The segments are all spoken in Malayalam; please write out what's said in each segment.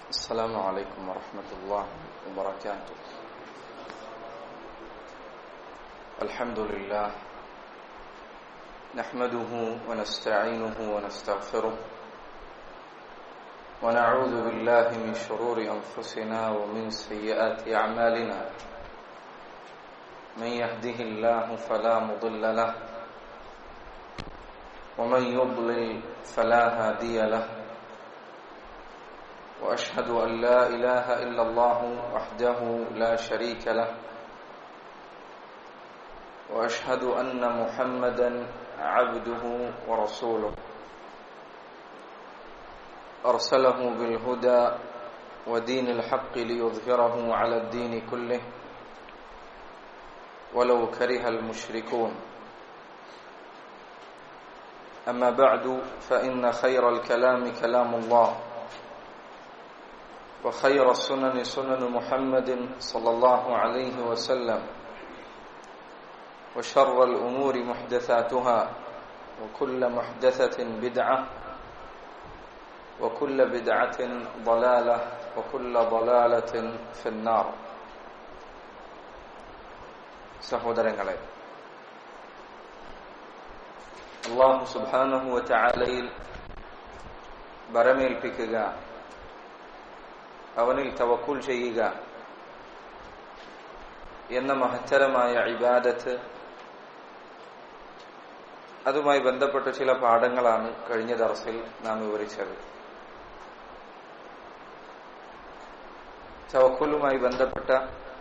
السلام عليكم ورحمة الله وبركاته الحمد لله نحمده ونستعينه ونستغفره ونعوذ بالله من شرور أنفسنا ومن سيئات أعمالنا من يهده الله فلا مضل له ومن يضلل فلا هادي له واشهد ان لا اله الا الله وحده لا شريك له واشهد ان محمدا عبده ورسوله ارسله بالهدى ودين الحق ليظهره على الدين كله ولو كره المشركون اما بعد فان خير الكلام كلام الله وخير السنن سنن محمد صلى الله عليه وسلم وشر الأمور محدثاتها وكل محدثة بدعة وكل بدعة ضلالة وكل ضلالة في النار സഹോദരങ്ങളെ അള്ളാഹു സുബാനഹുവ ചാലയിൽ ബരമേൽപ്പിക്കുക അവനിൽ തവക്കുൽ ചെയ്യുക എന്ന മഹത്തരമായ ഇബാദത്ത് അതുമായി ബന്ധപ്പെട്ട ചില പാഠങ്ങളാണ് കഴിഞ്ഞ ദർസിൽ നാം വിവരിച്ചത് തവക്കുലുമായി ബന്ധപ്പെട്ട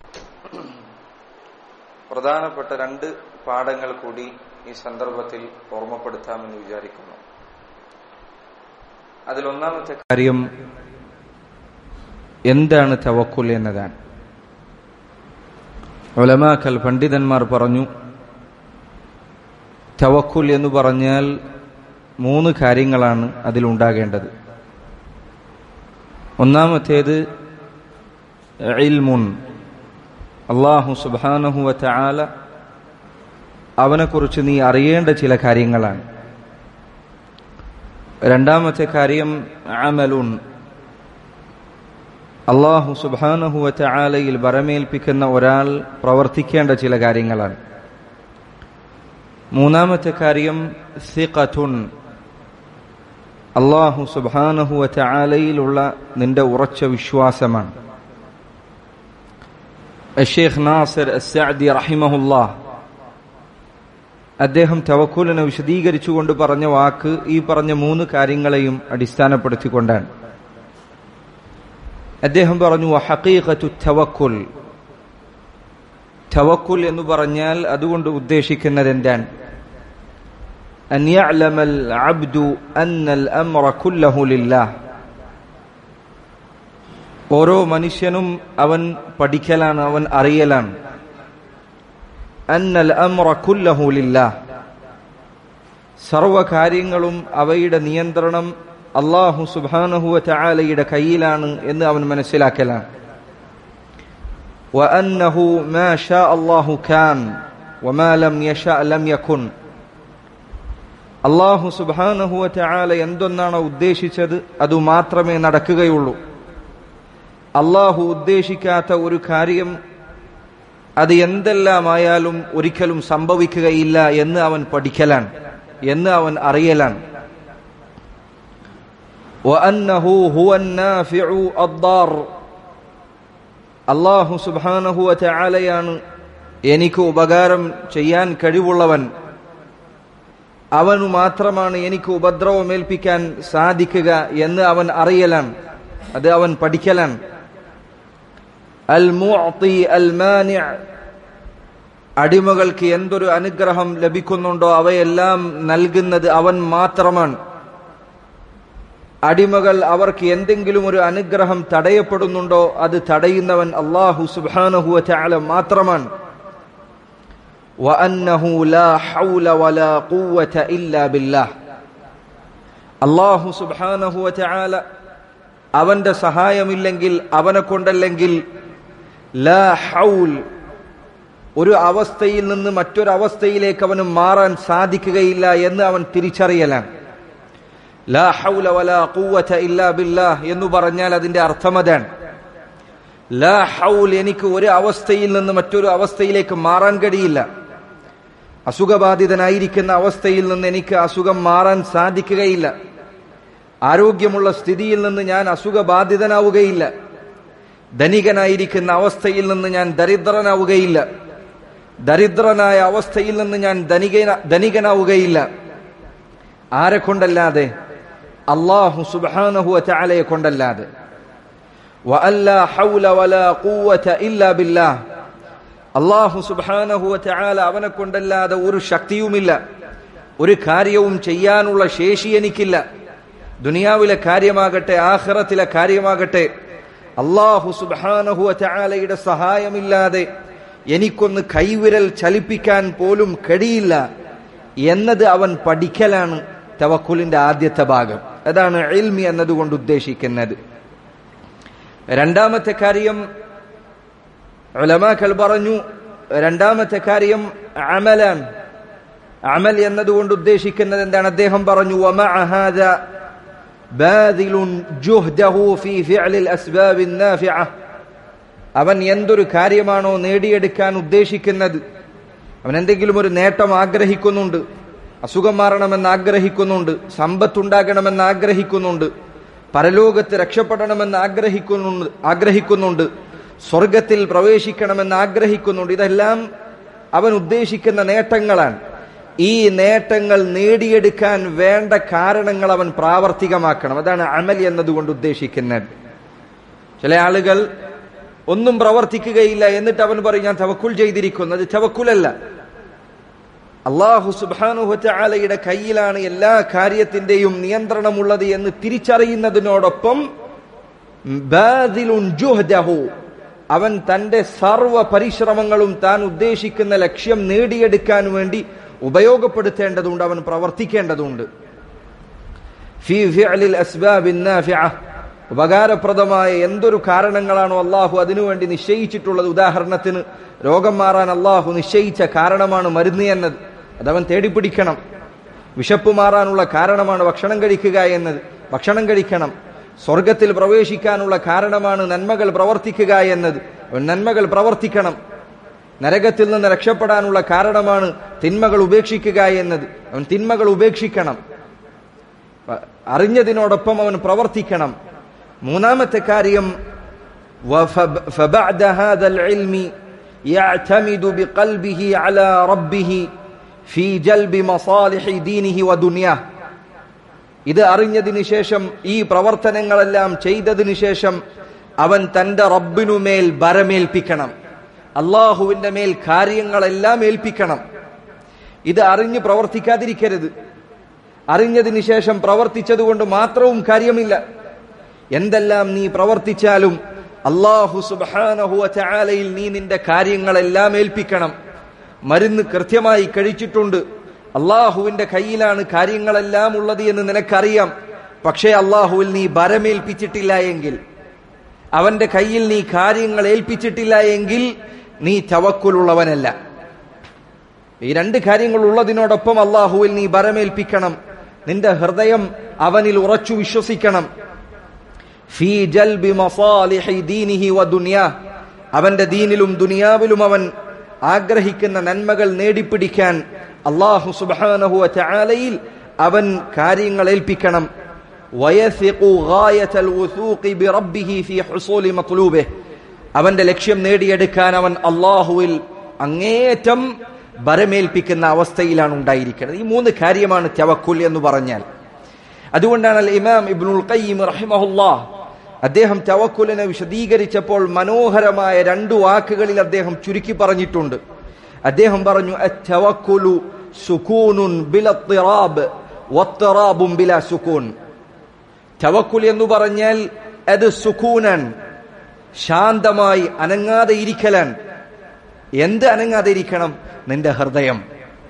പ്രധാനപ്പെട്ട രണ്ട് പാഠങ്ങൾ കൂടി ഈ സന്ദർഭത്തിൽ ഓർമ്മപ്പെടുത്താമെന്ന് വിചാരിക്കുന്നു അതിലൊന്നാമത്തെ കാര്യം എന്താണ് തവക്കുൽ എന്നതാണ് ഒലമാക്കൽ പണ്ഡിതന്മാർ പറഞ്ഞു തവക്കുൽ എന്ന് പറഞ്ഞാൽ മൂന്ന് കാര്യങ്ങളാണ് അതിലുണ്ടാകേണ്ടത് ഒന്നാമത്തേത് ഇൽമുൻ അള്ളാഹു സുബാനഹുവ ചാല അവനെക്കുറിച്ച് നീ അറിയേണ്ട ചില കാര്യങ്ങളാണ് രണ്ടാമത്തെ കാര്യം അമലുൻ അള്ളാഹു സുബാനഹുവ ചാലയിൽ വരമേൽപ്പിക്കുന്ന ഒരാൾ പ്രവർത്തിക്കേണ്ട ചില കാര്യങ്ങളാണ് മൂന്നാമത്തെ കാര്യം സിഖത്തുൻ അള്ളാഹു സുബാനഹുവ ചാലയിലുള്ള നിന്റെ ഉറച്ച വിശ്വാസമാണ് ഷെയ്ഖ് നാസർ അസാദി റഹിമഹുല്ലാ അദ്ദേഹം തവക്കൂലിനെ വിശദീകരിച്ചുകൊണ്ട് പറഞ്ഞ വാക്ക് ഈ പറഞ്ഞ മൂന്ന് കാര്യങ്ങളെയും അടിസ്ഥാനപ്പെടുത്തിക്കൊണ്ടാണ് അദ്ദേഹം പറഞ്ഞു ഹക്കീഖത്തു തവക്കുൽ തവക്കുൽ എന്ന് പറഞ്ഞാൽ അതുകൊണ്ട് ഉദ്ദേശിക്കുന്നത് എന്താണ് أن يعلم العبد أن الأمر كله لله ഓരോ മനുഷ്യനും അവൻ പഠിക്കലാണ് അവൻ അറിയലാണ് അന്നൽ അമ്ര കുല്ലഹു ലില്ലാഹ് സർവകാര്യങ്ങളും അവയുടെ നിയന്ത്രണം അള്ളാഹു സുബാനഹുവ ചാലയുടെ കയ്യിലാണ് എന്ന് അവൻ മനസ്സിലാക്കലാണ് وأنه ما شاء الله كان وما لم يشاء لم يكن അള്ളാഹു സുബാനഹുവ ചാല എന്തൊന്നാണോ ഉദ്ദേശിച്ചത് അത് മാത്രമേ നടക്കുകയുള്ളൂ അള്ളാഹു ഉദ്ദേശിക്കാത്ത ഒരു കാര്യം അത് എന്തെല്ലാമായാലും ഒരിക്കലും സംഭവിക്കുകയില്ല എന്ന് അവൻ പഠിക്കലാണ് എന്ന് അവൻ അറിയലാണ് وأنه هو النافع الضار അള്ളാഹു സുബാനഹു ചാലയാണ് എനിക്ക് ഉപകാരം ചെയ്യാൻ കഴിവുള്ളവൻ അവനു മാത്രമാണ് എനിക്ക് ഉപദ്രവമേൽപ്പിക്കാൻ സാധിക്കുക എന്ന് അവൻ അറിയലാണ് അത് അവൻ പഠിക്കലാണ് അൽ മുഅത്തി അൽ മാനി അടിമകൾക്ക് എന്തൊരു അനുഗ്രഹം ലഭിക്കുന്നുണ്ടോ അവയെല്ലാം നൽകുന്നത് അവൻ മാത്രമാണ് അടിമകൾ അവർക്ക് എന്തെങ്കിലും ഒരു അനുഗ്രഹം തടയപ്പെടുന്നുണ്ടോ അത് തടയുന്നവൻ അള്ളാഹു സുബാനഹു ചാല മാത്രമാണ് അള്ളാഹു സുബാനഹു ചാല അവന്റെ സഹായമില്ലെങ്കിൽ അവനെ കൊണ്ടല്ലെങ്കിൽ ലാ ഹൗൽ ഒരു അവസ്ഥയിൽ നിന്ന് മറ്റൊരവസ്ഥയിലേക്ക് അവന് മാറാൻ സാധിക്കുകയില്ല എന്ന് അവൻ തിരിച്ചറിയലാണ് ലാ ഹൗല വലാ ഖുവത ഇല്ലാ ബില്ലാഹ് എന്ന് പറഞ്ഞാൽ അതിന്റെ അർത്ഥം അതാണ് ലാ ഹൗൽ എനിക്ക് ഒരു അവസ്ഥയിൽ നിന്ന് മറ്റൊരു അവസ്ഥയിലേക്ക് മാറാൻ കഴിയില്ല അസുഖബാധിതനായിരിക്കുന്ന അവസ്ഥയിൽ നിന്ന് എനിക്ക് അസുഖം മാറാൻ സാധിക്കുകയില്ല ആരോഗ്യമുള്ള സ്ഥിതിയിൽ നിന്ന് ഞാൻ അസുഖബാധിതനാവുകയില്ല ധനികനായിരിക്കുന്ന അവസ്ഥയിൽ നിന്ന് ഞാൻ ദരിദ്രനാവുകയില്ല ദരിദ്രനായ അവസ്ഥയിൽ നിന്ന് ഞാൻ ധനികന ധനികനാവുകയില്ല ആരെ കൊണ്ടല്ലാതെ അള്ളാഹു സുബാനഹു ചാലയെ കൊണ്ടല്ലാതെ അള്ളാഹു സുബാനഹു ചാല അവനെ കൊണ്ടല്ലാതെ ഒരു ശക്തിയുമില്ല ഒരു കാര്യവും ചെയ്യാനുള്ള ശേഷി എനിക്കില്ല ദുനിയാവിലെ കാര്യമാകട്ടെ ആഹ്റത്തിലെ കാര്യമാകട്ടെ അള്ളാഹു സുബാനഹു ചാലയുടെ സഹായമില്ലാതെ എനിക്കൊന്ന് കൈവിരൽ ചലിപ്പിക്കാൻ പോലും കഴിയില്ല എന്നത് അവൻ പഠിക്കലാണ് തവക്കുലിന്റെ ആദ്യത്തെ ഭാഗം അതാണ് എൽമി എന്നതുകൊണ്ട് ഉദ്ദേശിക്കുന്നത് രണ്ടാമത്തെ കാര്യം ഉലമാക്കൾ പറഞ്ഞു രണ്ടാമത്തെ കാര്യം അമലാണ് അമൽ എന്നതുകൊണ്ട് ഉദ്ദേശിക്കുന്നത് എന്താണ് അദ്ദേഹം പറഞ്ഞു അവൻ എന്തൊരു കാര്യമാണോ നേടിയെടുക്കാൻ ഉദ്ദേശിക്കുന്നത് അവൻ എന്തെങ്കിലും ഒരു നേട്ടം ആഗ്രഹിക്കുന്നുണ്ട് അസുഖം മാറണമെന്ന് ആഗ്രഹിക്കുന്നുണ്ട് സമ്പത്തുണ്ടാകണമെന്ന് ആഗ്രഹിക്കുന്നുണ്ട് പരലോകത്ത് രക്ഷപ്പെടണമെന്ന് ആഗ്രഹിക്കുന്നുണ്ട് ആഗ്രഹിക്കുന്നുണ്ട് സ്വർഗത്തിൽ പ്രവേശിക്കണമെന്ന് ആഗ്രഹിക്കുന്നുണ്ട് ഇതെല്ലാം അവൻ ഉദ്ദേശിക്കുന്ന നേട്ടങ്ങളാണ് ഈ നേട്ടങ്ങൾ നേടിയെടുക്കാൻ വേണ്ട കാരണങ്ങൾ അവൻ പ്രാവർത്തികമാക്കണം അതാണ് അമൽ എന്നതുകൊണ്ട് ഉദ്ദേശിക്കുന്നത് ചില ആളുകൾ ഒന്നും പ്രവർത്തിക്കുകയില്ല എന്നിട്ട് അവൻ പറയും ഞാൻ തവക്കുൽ ചെയ്തിരിക്കുന്നു അത് തവക്കുലല്ല അള്ളാഹു സുബാനുഹലയുടെ കയ്യിലാണ് എല്ലാ കാര്യത്തിന്റെയും നിയന്ത്രണമുള്ളത് എന്ന് തിരിച്ചറിയുന്നതിനോടൊപ്പം അവൻ തന്റെ സർവ പരിശ്രമങ്ങളും താൻ ഉദ്ദേശിക്കുന്ന ലക്ഷ്യം നേടിയെടുക്കാൻ വേണ്ടി ഉപയോഗപ്പെടുത്തേണ്ടതുണ്ട് അവൻ പ്രവർത്തിക്കേണ്ടതുണ്ട് ഉപകാരപ്രദമായ എന്തൊരു കാരണങ്ങളാണോ അള്ളാഹു അതിനുവേണ്ടി നിശ്ചയിച്ചിട്ടുള്ളത് ഉദാഹരണത്തിന് രോഗം മാറാൻ അള്ളാഹു നിശ്ചയിച്ച കാരണമാണ് മരുന്ന് എന്നത് അതവൻ തേടിപ്പിടിക്കണം വിശപ്പ് മാറാനുള്ള കാരണമാണ് ഭക്ഷണം കഴിക്കുക എന്നത് ഭക്ഷണം കഴിക്കണം സ്വർഗത്തിൽ പ്രവേശിക്കാനുള്ള കാരണമാണ് നന്മകൾ പ്രവർത്തിക്കുക എന്നത് അവൻ നന്മകൾ പ്രവർത്തിക്കണം നരകത്തിൽ നിന്ന് രക്ഷപ്പെടാനുള്ള കാരണമാണ് തിന്മകൾ ഉപേക്ഷിക്കുക എന്നത് അവൻ തിന്മകൾ ഉപേക്ഷിക്കണം അറിഞ്ഞതിനോടൊപ്പം അവൻ പ്രവർത്തിക്കണം മൂന്നാമത്തെ കാര്യം فبعد هذا العلم يعتمد بقلبه على ربه في جلب مصالح دينه ودنياه ഇത് അറിഞ്ഞതിന് ശേഷം ഈ പ്രവർത്തനങ്ങളെല്ലാം ചെയ്തതിനു ശേഷം അവൻ തന്റെ റബ്ബിനുമേൽ ഭരമേൽപ്പിക്കണം അള്ളാഹുവിന്റെ മേൽ കാര്യങ്ങളെല്ലാം ഏൽപ്പിക്കണം ഇത് അറിഞ്ഞ് പ്രവർത്തിക്കാതിരിക്കരുത് അറിഞ്ഞതിന് ശേഷം പ്രവർത്തിച്ചതുകൊണ്ട് മാത്രവും കാര്യമില്ല എന്തെല്ലാം നീ പ്രവർത്തിച്ചാലും അള്ളാഹു സുബാനഹുവ ചാലയിൽ നീ നിന്റെ കാര്യങ്ങളെല്ലാം ഏൽപ്പിക്കണം മരുന്ന് കൃത്യമായി കഴിച്ചിട്ടുണ്ട് അള്ളാഹുവിന്റെ കയ്യിലാണ് കാര്യങ്ങളെല്ലാം ഉള്ളത് എന്ന് നിനക്കറിയാം പക്ഷേ അള്ളാഹുവിൽ നീ ഭരമേൽപ്പിച്ചിട്ടില്ല എങ്കിൽ അവന്റെ കയ്യിൽ നീ കാര്യങ്ങൾ ഏൽപ്പിച്ചിട്ടില്ല എങ്കിൽ നീ ചവക്കുലുള്ളവനല്ല ഈ രണ്ട് കാര്യങ്ങൾ ഉള്ളതിനോടൊപ്പം അള്ളാഹുവിൽ നീ ഭരമേൽപ്പിക്കണം നിന്റെ ഹൃദയം അവനിൽ ഉറച്ചു വിശ്വസിക്കണം ഫീ ജൽബി മസാലിഹി ദീനിഹി വ ദുനിയാ അവന്റെ ദീനിലും ദുനിയാവിലും അവൻ ആഗ്രഹിക്കുന്ന നന്മകൾ നേടിപ്പിടിക്കാൻ അള്ളാഹു സുബ്ഹാനഹു വ തആലയിൽ അവൻ കാര്യങ്ങൾ ഏൽപ്പിക്കണം വയസിഖു ഗായതൽ ഉസൂഖി ബിറബ്ബിഹി ഫീ ഹുസൂലി മത്ലൂബിഹി അവന്റെ ലക്ഷ്യം നേടിയെടുക്കാൻ അവൻ അള്ളാഹുവിൽ അങ്ങേറ്റം ഭരമേൽപ്പിക്കുന്ന അവസ്ഥയിലാണ് ഉണ്ടായിരിക്കുന്നത് ഈ മൂന്ന് കാര്യമാണ് തവക്കുൽ എന്ന് പറഞ്ഞാൽ അതുകൊണ്ടാണ് അൽ ഇമാം ഇബ്നുൽ ഖയ്യിം റഹിമഹുല്ലാഹ് അദ്ദേഹം തവക്കുലിനെ വിശദീകരിച്ചപ്പോൾ മനോഹരമായ രണ്ടു വാക്കുകളിൽ അദ്ദേഹം ചുരുക്കി പറഞ്ഞിട്ടുണ്ട് അദ്ദേഹം പറഞ്ഞു അത്തവക്കുലു സുകൂനുൻ ബിലത്തിറാബ് വത്തറാബും ബില സുകൂൻ തവക്കുൽ എന്ന് പറഞ്ഞാൽ അത് സുക്കൂനൻ ശാന്തമായി അനങ്ങാതെ ഇരിക്കലാൻ എന്ത് അനങ്ങാതെ ഇരിക്കണം നിന്റെ ഹൃദയം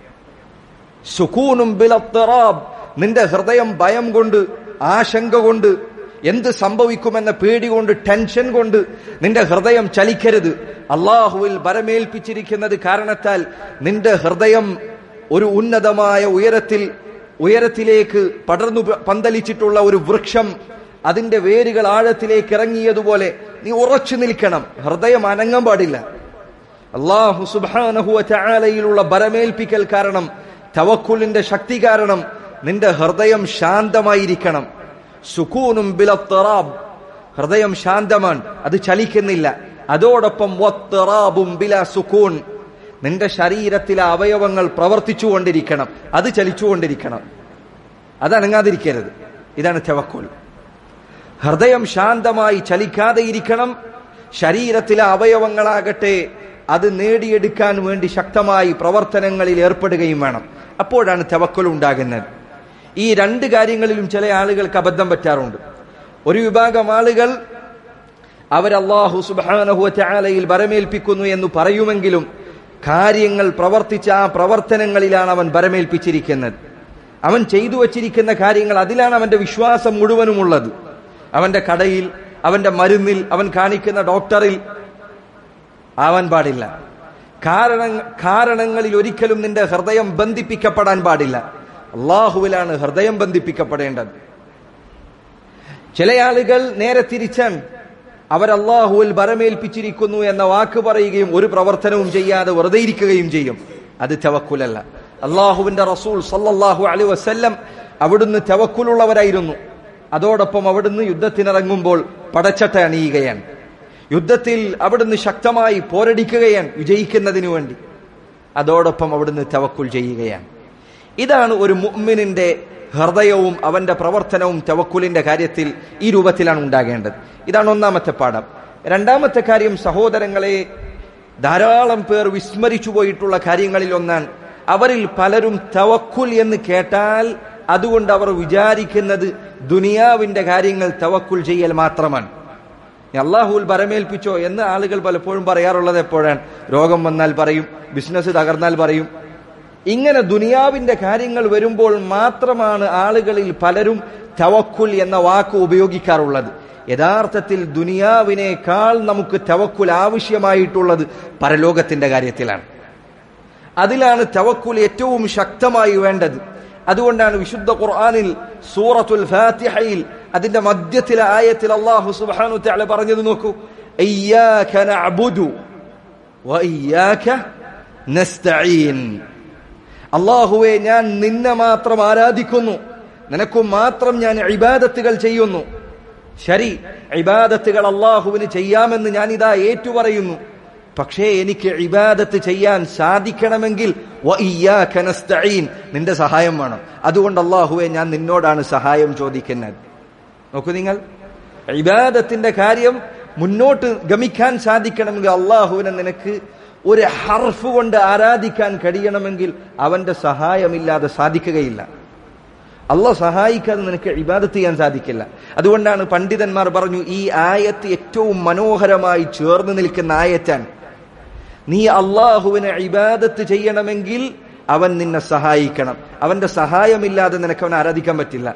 സുക്കൂനും ബിലത്തിറാബ് നിന്റെ ഹൃദയം ഭയം കൊണ്ട് ആശങ്ക കൊണ്ട് എന്ത് സംഭവിക്കുമെന്ന പേടി കൊണ്ട് ടെൻഷൻ കൊണ്ട് നിന്റെ ഹൃദയം ചലിക്കരുത് അള്ളാഹുവിൽ ബരമേൽപ്പിച്ചിരിക്കുന്നത് കാരണത്താൽ നിന്റെ ഹൃദയം ഒരു ഉന്നതമായ ഉയരത്തിൽ ഉയരത്തിലേക്ക് പടർന്നു പ- പന്തലിച്ചിട്ടുള്ള ഒരു വൃക്ഷം അതിന്റെ വേരുകൾ ആഴത്തിലേക്ക് ഇറങ്ങിയതുപോലെ നീ ഉറച്ചു നിൽക്കണം ഹൃദയം അനങ്ങാൻ പാടില്ല അള്ളാഹു സുബാനഹുവ ചാലയിലുള്ള ബരമേൽപ്പിക്കൽ കാരണം തവക്കുലിന്റെ ശക്തി കാരണം നിന്റെ ഹൃദയം ശാന്തമായിരിക്കണം സുക്കൂനും ബിലത്തറാബ് ഹൃദയം ശാന്തമാണ് അത് ചലിക്കുന്നില്ല അതോടൊപ്പം വത്തറാബും ബില സുക്കൂൻ നിന്റെ ശരീരത്തിലെ അവയവങ്ങൾ പ്രവർത്തിച്ചുകൊണ്ടിരിക്കണം അത് ചലിച്ചുകൊണ്ടിരിക്കണം അത് അനങ്ങാതിരിക്കരുത് ഇതാണ് തവക്കുൽ ഹൃദയം ശാന്തമായി ചലിക്കാതെ ഇരിക്കണം ശരീരത്തിലെ അവയവങ്ങളാകട്ടെ അത് നേടിയെടുക്കാൻ വേണ്ടി ശക്തമായി പ്രവർത്തനങ്ങളിൽ ഏർപ്പെടുകയും വേണം അപ്പോഴാണ് തവക്കുൽ ഉണ്ടാകുന്നത് ഈ രണ്ട് കാര്യങ്ങളിലും ചില ആളുകൾക്ക് അബദ്ധം പറ്റാറുണ്ട് ഒരു വിഭാഗം ആളുകൾ അവരല്ലാഹു സുബാനഹുവ ചാലയിൽ ബരമേൽപ്പിക്കുന്നു എന്ന് പറയുമെങ്കിലും കാര്യങ്ങൾ പ്രവർത്തിച്ച ആ പ്രവർത്തനങ്ങളിലാണ് അവൻ ബരമേൽപ്പിച്ചിരിക്കുന്നത് അവൻ ചെയ്തു വച്ചിരിക്കുന്ന കാര്യങ്ങൾ അതിലാണ് അവന്റെ വിശ്വാസം മുഴുവനുമുള്ളത് അവന്റെ കടയിൽ അവന്റെ മരുന്നിൽ അവൻ കാണിക്കുന്ന ഡോക്ടറിൽ ആവാൻ പാടില്ല കാരണ കാരണങ്ങളിൽ ഒരിക്കലും നിന്റെ ഹൃദയം ബന്ധിപ്പിക്കപ്പെടാൻ പാടില്ല അള്ളാഹുവിലാണ് ഹൃദയം ബന്ധിപ്പിക്കപ്പെടേണ്ടത് ചില ആളുകൾ നേരെ തിരിച്ചാണ് അവർ അള്ളാഹുവിൽ ബരമേൽപ്പിച്ചിരിക്കുന്നു എന്ന വാക്ക് പറയുകയും ഒരു പ്രവർത്തനവും ചെയ്യാതെ വെറുതെ ഇരിക്കുകയും ചെയ്യും അത് തവക്കുലല്ല അള്ളാഹുവിന്റെ റസൂൽ സല്ലല്ലാഹു അലൈ വസല്ലം അവിടുന്ന് തവക്കുലുള്ളവരായിരുന്നു അതോടൊപ്പം അവിടുന്ന് യുദ്ധത്തിനിറങ്ങുമ്പോൾ പടച്ചട്ട അണിയുകയാണ് യുദ്ധത്തിൽ അവിടുന്ന് ശക്തമായി പോരടിക്കുകയാണ് വിജയിക്കുന്നതിനു വേണ്ടി അതോടൊപ്പം അവിടുന്ന് തവക്കുൽ ചെയ്യുകയാണ് ഇതാണ് ഒരു മുഅ്മിനിന്റെ ഹൃദയവും അവന്റെ പ്രവർത്തനവും തവക്കുലിന്റെ കാര്യത്തിൽ ഈ രൂപത്തിലാണ് ഉണ്ടാകേണ്ടത് ഇതാണ് ഒന്നാമത്തെ പാഠം രണ്ടാമത്തെ കാര്യം സഹോദരങ്ങളെ ധാരാളം പേർ വിസ്മരിച്ചു പോയിട്ടുള്ള കാര്യങ്ങളിൽ ഒന്നാണ് അവരിൽ പലരും തവക്കുൽ എന്ന് കേട്ടാൽ അതുകൊണ്ട് അവർ വിചാരിക്കുന്നത് ദുനിയാവിന്റെ കാര്യങ്ങൾ തവക്കുൽ ചെയ്യൽ മാത്രമാണ് അള്ളാഹുൽ ബരമേൽപ്പിച്ചോ എന്ന് ആളുകൾ പലപ്പോഴും പറയാറുള്ളത് എപ്പോഴാണ് രോഗം വന്നാൽ പറയും ബിസിനസ് തകർന്നാൽ പറയും ഇങ്ങനെ ദുനിയാവിന്റെ കാര്യങ്ങൾ വരുമ്പോൾ മാത്രമാണ് ആളുകളിൽ പലരും തവക്കുൽ എന്ന വാക്ക് ഉപയോഗിക്കാറുള്ളത് യഥാർത്ഥത്തിൽ ദുനിയാവിനേക്കാൾ നമുക്ക് തവക്കുൽ ആവശ്യമായിട്ടുള്ളത് പരലോകത്തിന്റെ കാര്യത്തിലാണ് അതിലാണ് തവക്കുൽ ഏറ്റവും ശക്തമായി വേണ്ടത് അതുകൊണ്ടാണ് വിശുദ്ധ ഖുർആനിൽ സൂറത്തുൽ ഫാത്തിഹയിൽ അതിന്റെ മധ്യത്തിലെ ആയത്തിൽ അള്ളാഹു സുബ്ഹാനഹു തആല പറഞ്ഞത് നോക്കൂ ഇയ്യാക നഅബുദു വഇയ്യാക നസ്തഈൻ അള്ളാഹുവെ ഞാൻ നിന്നെ മാത്രം ആരാധിക്കുന്നു നിനക്കു മാത്രം ഞാൻ ഇബാദത്തുകൾ ചെയ്യുന്നു ശരി ഇബാദത്തുകൾ അള്ളാഹുവിന് ചെയ്യാമെന്ന് ഞാൻ ഇതാ ഏറ്റുപറയുന്നു പക്ഷേ എനിക്ക് ഇബാദത്ത് ചെയ്യാൻ സാധിക്കണമെങ്കിൽ വഇയ്യാക നസ്തഈൻ നിന്റെ സഹായം വേണം അതുകൊണ്ട് അള്ളാഹുവെ ഞാൻ നിന്നോടാണ് സഹായം ചോദിക്കുന്നത് നോക്കൂ നിങ്ങൾ ഇബാദത്തിന്റെ കാര്യം മുന്നോട്ട് ഗമിക്കാൻ സാധിക്കണമെങ്കിൽ അള്ളാഹുവിനെ നിനക്ക് ഒരു ഹർഫ് കൊണ്ട് ആരാധിക്കാൻ കഴിയണമെങ്കിൽ അവന്റെ സഹായമില്ലാതെ സാധിക്കുകയില്ല അള്ളാഹ് സഹായിക്കാതെ നിനക്ക് ഇബാദത്ത് ചെയ്യാൻ സാധിക്കില്ല അതുകൊണ്ടാണ് പണ്ഡിതന്മാർ പറഞ്ഞു ഈ ആയത്ത് ഏറ്റവും മനോഹരമായി ചേർന്ന് നിൽക്കുന്ന ആയറ്റാണ് നീ അള്ളാഹുവിനെ ഇബാദത്ത് ചെയ്യണമെങ്കിൽ അവൻ നിന്നെ സഹായിക്കണം അവന്റെ സഹായമില്ലാതെ നിനക്ക് അവനെ ആരാധിക്കാൻ പറ്റില്ല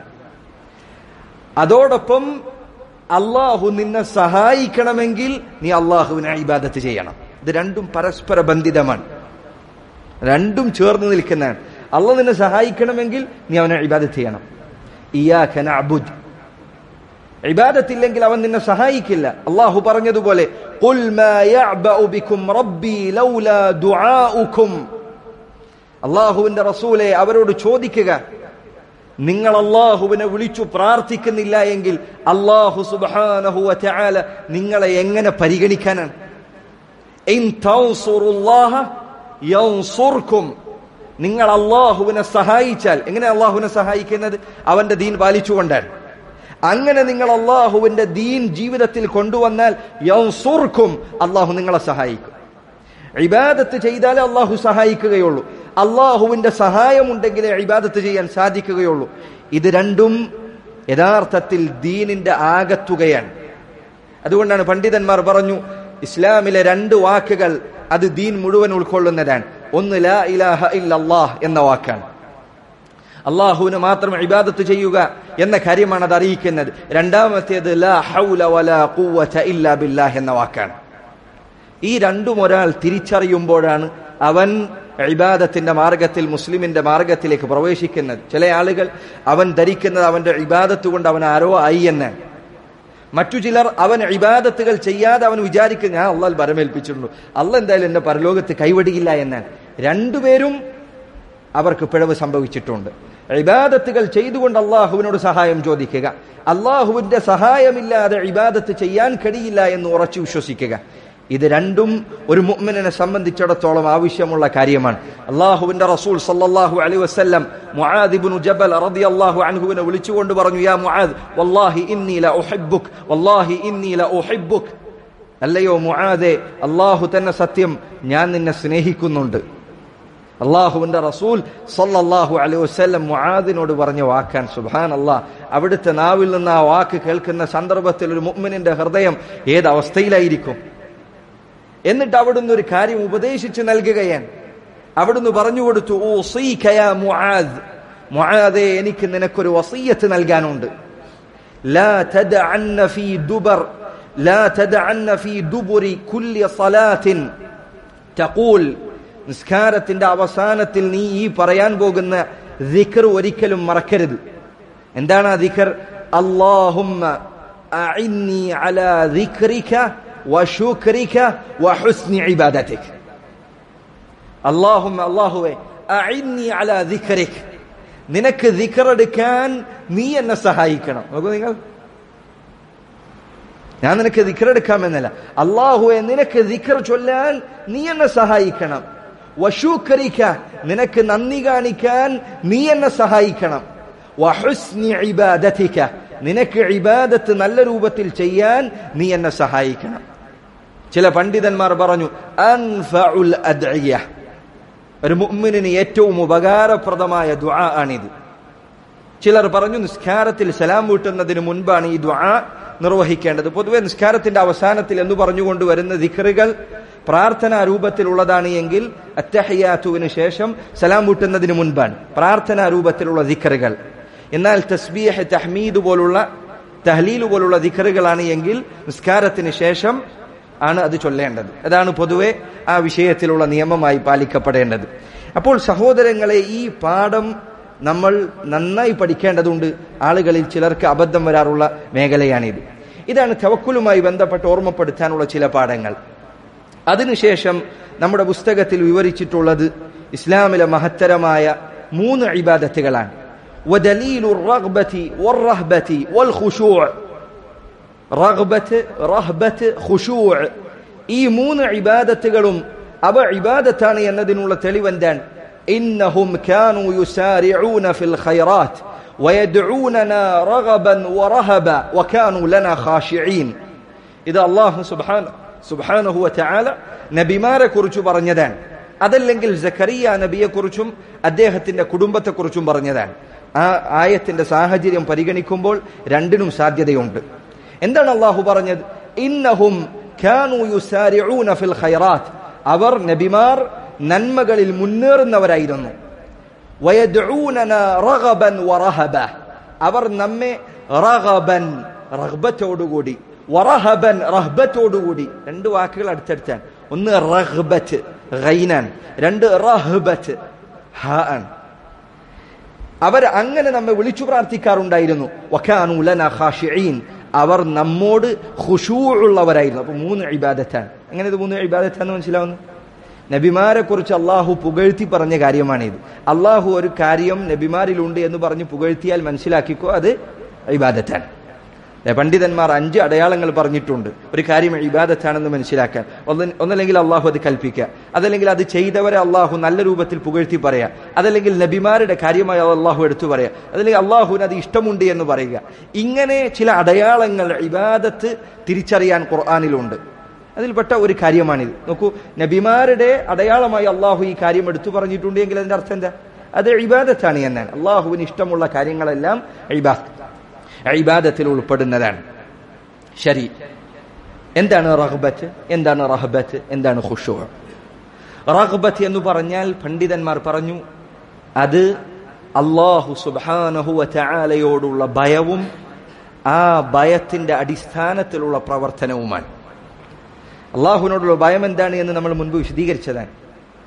അതോടൊപ്പം അള്ളാഹു നിന്നെ സഹായിക്കണമെങ്കിൽ നീ അള്ളാഹുവിനെ ഇബാദത്ത് ചെയ്യണം ഇത് രണ്ടും പരസ്പര ബന്ധിതമാണ് രണ്ടും ചേർന്ന് നിൽക്കുന്നതാണ് അള്ളാഹ് നിന്നെ സഹായിക്കണമെങ്കിൽ നീ അവനെ ഇബാദത്ത് ചെയ്യണം ഇയാഖന അബുദ് ഇബാദത്തില്ലെങ്കിൽ അവൻ നിന്നെ സഹായിക്കില്ല അള്ളാഹു പറഞ്ഞതുപോലെ "ഖുൽ മാ യഅ്ബഉ ബിക്കും റബ്ബി ലൗലാ ദുആഉക്കും അള്ളാഹുവിന്റെ റസൂലെ അവരോട് ചോദിക്കുക നിങ്ങൾ അള്ളാഹുവിനെ വിളിച്ചു പ്രാർത്ഥിക്കുന്നില്ല എങ്കിൽ അള്ളാഹു സുബ്ഹാനഹു വതആല നിങ്ങളെ എങ്ങനെ പരിഗണിക്കാനാണ് ഇൻ തൗസുറുല്ലാഹ യൻസുർക്കും നിങ്ങൾ അള്ളാഹുവിനെ സഹായിച്ചാൽ എങ്ങനെ അള്ളാഹുവിനെ സഹായിക്കുന്നത് അവന്റെ ദീൻ പാലിച്ചുകൊണ്ടാണ് അങ്ങനെ നിങ്ങൾ അള്ളാഹുവിന്റെ ദീൻ ജീവിതത്തിൽ കൊണ്ടുവന്നാൽ യൻസുർക്കും അള്ളാഹു നിങ്ങളെ സഹായിക്കും ഇബാദത്ത് ചെയ്താലേ അള്ളാഹു സഹായിക്കുകയുള്ളൂ അള്ളാഹുവിന്റെ സഹായമുണ്ടെങ്കിലേ ഇബാദത്ത് ചെയ്യാൻ സാധിക്കുകയുള്ളൂ ഇത് രണ്ടും യഥാർത്ഥത്തിൽ ദീനിന്റെ ആകത്തുകയാണ് അതുകൊണ്ടാണ് പണ്ഡിതന്മാർ പറഞ്ഞു ഇസ്ലാമിലെ രണ്ട് വാക്കുകൾ അത് ദീൻ മുഴുവൻ ഉൾക്കൊള്ളുന്നതാണ് ഒന്ന് ലാ ഇലാഹ ഇല്ലല്ലാഹ് എന്ന വാക്കാണ് അള്ളാഹുവിന് മാത്രം ഇബാദത്ത് ചെയ്യുക എന്ന കാര്യമാണ് അത് അറിയിക്കുന്നത് രണ്ടാമത്തേത് ലാ ഹൗല വലാ ഖുവത ഇല്ലാ ബില്ലാഹ് എന്ന വാക്കാണ് ഈ രണ്ടും ഒരാൾ തിരിച്ചറിയുമ്പോഴാണ് അവൻ ഇബാദത്തിന്റെ മാർഗത്തിൽ മുസ്ലിമിന്റെ മാർഗത്തിലേക്ക് പ്രവേശിക്കുന്നത് ചില ആളുകൾ അവൻ ധരിക്കുന്നത് അവന്റെ ഇബാദത്ത് കൊണ്ട് അവൻ ആരോ ആയി എന്നാണ് മറ്റു ചിലർ അവൻ ഇബാദത്തുകൾ ചെയ്യാതെ അവൻ വിചാരിക്കും ഞാൻ അള്ളാൽ പരമേൽപ്പിച്ചിട്ടുണ്ട് അള്ള എന്തായാലും എന്റെ പരലോകത്ത് കൈവടിയില്ല എന്നാണ് രണ്ടുപേരും അവർക്ക് പിഴവ് സംഭവിച്ചിട്ടുണ്ട് ഇബാദത്തുകൾ ചെയ്തുകൊണ്ട് അള്ളാഹുവിനോട് സഹായം ചോദിക്കുക അള്ളാഹുവിന്റെ സഹായമില്ലാതെ ഇബാദത്ത് ചെയ്യാൻ കഴിയില്ല എന്ന് ഉറച്ചു വിശ്വസിക്കുക ഇത് രണ്ടും ഒരു മുഅ്മിനെ സംബന്ധിച്ചിടത്തോളം ആവശ്യമുള്ള കാര്യമാണ് അള്ളാഹുവിന്റെ റസൂൽ സല്ലല്ലാഹു അലൈഹി വസല്ലം മുആദ് ഇബ്നു ജബൽ റളിയല്ലാഹു അൻഹുവിനെ വിളിച്ചുകൊണ്ട് പറഞ്ഞു യാ മുആദ് വല്ലാഹി ഇന്നി ല ഉഹിബ്ബുക് വല്ലാഹി ഇന്നി ല ഉഹിബ്ബുക് അല്ലയോ മുആദെ അള്ളാഹു തന്നെ സത്യം ഞാൻ നിന്നെ സ്നേഹിക്കുന്നുണ്ട് അള്ളാഹുവിന്റെ റസൂൽ സല്ലല്ലാഹു അലൈഹി വസല്ലം മുആദിനോട് പറഞ്ഞ വാക്കാൻ സുബാൻ അള്ളാഹ് അവിടുത്തെ നാവിൽ നിന്ന് ആ വാക്ക് കേൾക്കുന്ന സന്ദർഭത്തിൽ ഒരു മുഅ്മിനിന്റെ ഹൃദയം ഏത് അവസ്ഥയിലായിരിക്കും എന്നിട്ട് അവിടുന്ന് ഒരു കാര്യം ഉപദേശിച്ചു നൽകുകയാണ് അവിടുന്ന് പറഞ്ഞു കൊടുത്തു "ഊസീക യാ മുആദ് മുആദേ എനിക്ക് നിനക്കൊരു വസീയത്ത് നൽകാനുണ്ട് ലാ തദഅന്ന ഫീ ദുബർ ലാ തദഅന്ന ഫീ ദുബുരി കുല്ലി സ്വലാത്തിൻ തഖൂൽ നിസ്കാരത്തിന്റെ അവസാനത്തിൽ നീ ഈ പറയാൻ പോകുന്ന ദിക്ർ ഒരിക്കലും മറക്കരുത് എന്താണ് ആ ദിക്ർ അല്ലാഹുമ്മ അഇന്നി അലാ ദിക്രിക വശുക്രിക വഹുസ്നി ഇബാദതിക അല്ലാഹുമ്മ അല്ലാഹുവേ അഇന്നി അലാ ദിക്രിക നിനക്ക് ദിക്ർ എടുക്കാൻ നീ എന്നെ സഹായിക്കണം നോക്കൂ നിങ്ങൾ ഞാൻ നിനക്ക് ദിക്ർ എടുക്കാമെന്നല്ല അള്ളാഹുവെ നിനക്ക് ദിക്ർ ചൊല്ലാൻ നീ എന്നെ സഹായിക്കണം വശൂക്കരിക്ക നിനക്ക് നന്ദി കാണിക്കാൻ നീ എന്നെ സഹായിക്കണം വഹുസ്നി ഇബാദതിക നിനക്ക് ഇബാദത്ത് നല്ല രൂപത്തിൽ ചെയ്യാൻ നീ എന്നെ സഹായിക്കണം ചില പണ്ഡിതന്മാർ പറഞ്ഞു അൻഫഉൽ അദ്ഇയ ഒരു മുഅ്മിനിന് ഏറ്റവും ഉപകാരപ്രദമായ ദുആ ആണിത് ചിലർ പറഞ്ഞു നിസ്കാരത്തിൽ സലാം വീട്ടുന്നതിന് മുൻപാണ് ഈ ദുആ നിർവഹിക്കേണ്ടത് പൊതുവെ നിസ്കാരത്തിന്റെ അവസാനത്തിൽ എന്ന് പറഞ്ഞുകൊണ്ട് വരുന്ന ദിക്റുകൾ പ്രാർത്ഥനാ രൂപത്തിലുള്ളതാണ് എങ്കിൽ അത്തഹയാത്തുവിന് ശേഷം സലാം വീട്ടുന്നതിന് മുൻപാണ് പ്രാർത്ഥനാ രൂപത്തിലുള്ള ദിക്റുകൾ എന്നാൽ തസ്ബീഹ് തഹ്മീദ് പോലുള്ള തഹ്ലീൽ പോലുള്ള ദിക്റുകളാണ് എങ്കിൽ നിസ്കാരത്തിന് ശേഷം ആണ് അത് ചൊല്ലേണ്ടത് അതാണ് പൊതുവെ ആ വിഷയത്തിലുള്ള നിയമമായി പാലിക്കപ്പെടേണ്ടത് അപ്പോൾ സഹോദരങ്ങളെ ഈ പാഠം നമ്മൾ നന്നായി പഠിക്കേണ്ടതുണ്ട് ആളുകളിൽ ചിലർക്ക് അബദ്ധം വരാറുള്ള മേഖലയാണിത് ഇതാണ് തവക്കുലുമായി ബന്ധപ്പെട്ട് ഓർമ്മപ്പെടുത്താനുള്ള ചില പാഠങ്ങൾ അതിനുശേഷം നമ്മുടെ പുസ്തകത്തിൽ വിവരിച്ചിട്ടുള്ളത് ഇസ്ലാമിലെ മഹത്തരമായ മൂന്ന് ഇബാദത്തുകളാണ് ودليل الرغبة والرهبة والخشوع റഗ്ബത്ത് റഹ്ബത്ത് ഖുശൂഅ് ഈ മൂന്ന് ഇബാദത്തുകളും അവ ഇബാദത്താണ് എന്നതിനുള്ള തെളിവ് എന്താണ് ഇന്നഹും കാനൂ യുസാരിഊന ഫിൽ ഖൈറാത്ത് ويدعوننا رغبا ورهبا وكانوا لنا خاشعين ഇത് അല്ലാഹു സുബ്ഹാന സുബ്ഹാനഹു വതആല നബിമാരെ കുറിച്ച് പറഞ്ഞതാണ് അതല്ലെങ്കിൽ സക്കറിയ നബിയെ കുറിച്ചും അദ്ദേഹത്തിന്റെ കുടുംബത്തെ കുറിച്ചും പറഞ്ഞതാണ് ആ ആയത്തിന്റെ സാഹചര്യം പരിഗണിക്കുമ്പോൾ രണ്ടിനും സാധ്യതയുണ്ട് എന്താണ് അള്ളാഹു പറഞ്ഞത് ഇന്നഹും കാനൂ യുസാരിഊന ഫിൽ ഖൈറാത്ത് അവർ നബിമാർ നന്മകളിൽ മുന്നേറുന്നവരായിരുന്നു വയദ്ഊനന റഗബൻ വറഹബ അവർ നമ്മെ റഗബൻ റഗ്ബത്തോടുകൂടി വറഹബൻ റഹ്ബത്തോടുകൂടി രണ്ട് വാക്കുകൾ അടുത്തടുത്താണ് ഒന്ന് റഹ്ബത്ത് ഗൈനാൻ രണ്ട് റഹ്ബത്ത് ഹ ആണ് അവർ അങ്ങനെ നമ്മെ വിളിച്ചു പ്രാർത്ഥിക്കാറുണ്ടായിരുന്നു വക്കാനു ലന ഖാഷിഈൻ അവർ നമ്മോട് ഖുശൂഉള്ളവരായിരുന്നു അപ്പൊ മൂന്ന് ഇബാദത്താണ് എങ്ങനെ ഇത് മൂന്ന് ഇബാദത്താന്ന് മനസ്സിലാവുന്നു നബിമാരെ കുറിച്ച് അള്ളാഹു പുകഴ്ത്തി പറഞ്ഞ കാര്യമാണിത് അള്ളാഹു ഒരു കാര്യം നബിമാരിലുണ്ട് എന്ന് പറഞ്ഞ് പുകഴ്ത്തിയാൽ മനസ്സിലാക്കിക്കോ അത് ഇബാദത്താണ് ഏ, പണ്ഡിതന്മാർ അഞ്ച് അടയാളങ്ങൾ പറഞ്ഞിട്ടുണ്ട് ഒരു കാര്യം ഇബാദത്താണെന്ന് മനസ്സിലാക്കാൻ ഒന്ന് ഒന്നല്ലെങ്കിൽ അള്ളാഹു അത് കൽപ്പിക്കുക അതല്ലെങ്കിൽ അത് ചെയ്തവരെ അള്ളാഹു നല്ല രൂപത്തിൽ പുകഴ്ത്തി പറയാ അതല്ലെങ്കിൽ നബിമാരുടെ കാര്യമായി അള്ളാഹു എടുത്തു പറയാ അതല്ലെങ്കിൽ അള്ളാഹുവിന് അത് ഇഷ്ടമുണ്ട് എന്ന് പറയുക ഇങ്ങനെ ചില അടയാളങ്ങൾ ഇബാദത്ത് തിരിച്ചറിയാൻ ഖുർആാനിലുണ്ട് അതിൽപ്പെട്ട ഒരു കാര്യമാണിത് നോക്കൂ നബിമാരുടെ അടയാളമായി അള്ളാഹു ഈ കാര്യം എടുത്തു പറഞ്ഞിട്ടുണ്ട് എങ്കിൽ അതിന്റെ അർത്ഥം എന്താ അത് ഇബാദത്താണ് എന്നാണ് അള്ളാഹുവിന് ഇഷ്ടമുള്ള കാര്യങ്ങളെല്ലാം ഇബാദത്ത് ഇബാദത്തിൽ ഉൾപ്പെടുന്നതാണ് ശരി എന്താണ് റഹ്ബത്ത് എന്താണ് റഹബത്ത് എന്താണ് ഖുഷൂ റഹ്ബത്ത് എന്ന് പറഞ്ഞാൽ പണ്ഡിതന്മാർ പറഞ്ഞു അത് അള്ളാഹു സുബാനഹുവ ചാലയോടുള്ള ഭയവും ആ ഭയത്തിന്റെ അടിസ്ഥാനത്തിലുള്ള പ്രവർത്തനവുമാണ് അള്ളാഹുവിനോടുള്ള ഭയം എന്താണ് എന്ന് നമ്മൾ മുൻപ് വിശദീകരിച്ചതാണ്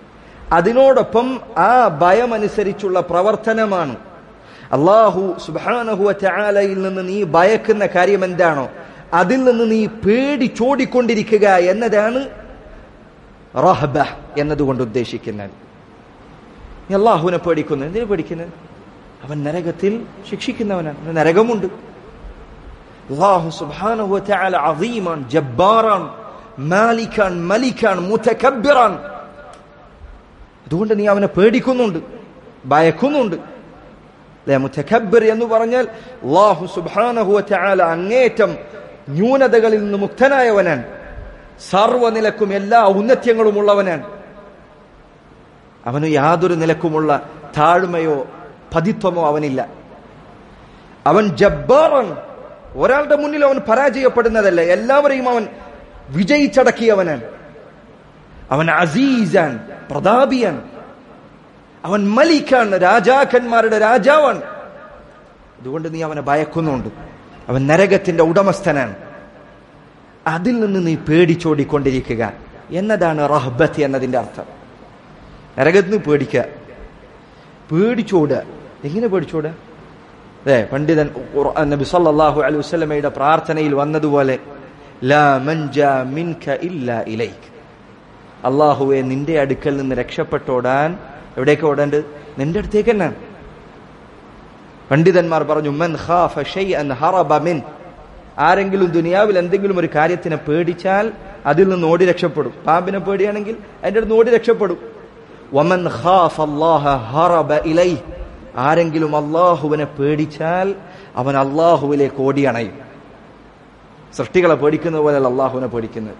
അതിനോടൊപ്പം ആ ഭയമനുസരിച്ചുള്ള പ്രവർത്തനമാണ് അള്ളാഹു സുബാനഹുവ ചാലയിൽ നിന്ന് നീ ഭയക്കുന്ന കാര്യം എന്താണോ അതിൽ നിന്ന് നീ പേടിച്ചോടിക്കൊണ്ടിരിക്കുക എന്നതാണ് റഹബ എന്നതുകൊണ്ട് ഉദ്ദേശിക്കുന്നത് നീ അള്ളാഹുവിനെ പേടിക്കുന്നു എന്തിനു പേടിക്കുന്നത് അവൻ നരകത്തിൽ ശിക്ഷിക്കുന്നവനാണ് നരകമുണ്ട് അള്ളാഹു സുബാനഹുവ ചാല അസീമാണ് ജബ്ബാറാണ് മാലിക്കാൻ മലിക്കാൻ മുത്തക്കബിറാൻ അതുകൊണ്ട് നീ അവനെ പേടിക്കുന്നുണ്ട് ഭയക്കുന്നുണ്ട് അല്ലെ മുത്തക്കബിർ എന്ന് പറഞ്ഞാൽ അള്ളാഹു സുബാനഹുവ ചാല അങ്ങേറ്റം ന്യൂനതകളിൽ നിന്ന് മുക്തനായവനാണ് സർവ്വനിലക്കും എല്ലാ ഔന്നത്യങ്ങളും ഉള്ളവനാണ് അവന് യാതൊരു നിലക്കുമുള്ള താഴ്മയോ പതിത്വമോ അവനില്ല അവൻ ജബ്ബാറാണ് ഒരാളുടെ മുന്നിൽ അവൻ പരാജയപ്പെടുന്നതല്ല എല്ലാവരെയും അവൻ വിജയിച്ചടക്കിയവനാണ് അവൻ അസീസാൻ പ്രതാപിയാൻ അവൻ മലിക്കാണ് രാജാക്കന്മാരുടെ രാജാവാണ് അതുകൊണ്ട് നീ അവനെ ഭയക്കുന്നുണ്ട് അവൻ നരകത്തിന്റെ ഉടമസ്ഥനാണ് അതിൽ നിന്ന് നീ പേടിച്ചോടിക്കൊണ്ടിരിക്കുക എന്നതാണ് റഹ്ബത്ത് എന്നതിന്റെ അർത്ഥം നരകത്തിൽ നിന്ന് പേടിക്കുക പേടിച്ചോടുക എങ്ങനെ പേടിച്ചോടുക അതെ പണ്ഡിതൻ ഖുർആൻ നബി സല്ലല്ലാഹു അലൈഹി വസല്ലമയുടെ പ്രാർത്ഥനയിൽ വന്നതുപോലെ ലാ മൻജ മിൻക ഇല്ലാ ഇലൈക് അള്ളാഹുവെ നിന്റെ അടുക്കൽ നിന്ന് രക്ഷപ്പെട്ടോടാൻ എവിടേക്ക് ഓടേണ്ടത് നിന്റെ അടുത്തേക്ക് തന്നെ പണ്ഡിതന്മാർ പറഞ്ഞു മൻ ഖാഫ ഷൈഅൻ ഹറബ മിൻ ആരെങ്കിലും ദുനിയാവിൽ എന്തെങ്കിലും ഒരു കാര്യത്തിനെ പേടിച്ചാൽ അതിൽ നിന്ന് ഓടി രക്ഷപ്പെടും പാമ്പിനെ പേടിയാണെങ്കിൽ അതിൻ്റെ അടുത്ത് ഓടി രക്ഷപ്പെടും വമൻ ഖാഫ അല്ലാഹ ഹറബ ഇലൈ ആരെങ്കിലും അള്ളാഹുവിനെ പേടിച്ചാൽ അവൻ അള്ളാഹുവിലേക്ക് ഓടി അണയും സൃഷ്ടികളെ പേടിക്കുന്ന പോലെയല്ല അള്ളാഹുവിനെ പേടിക്കുന്നത്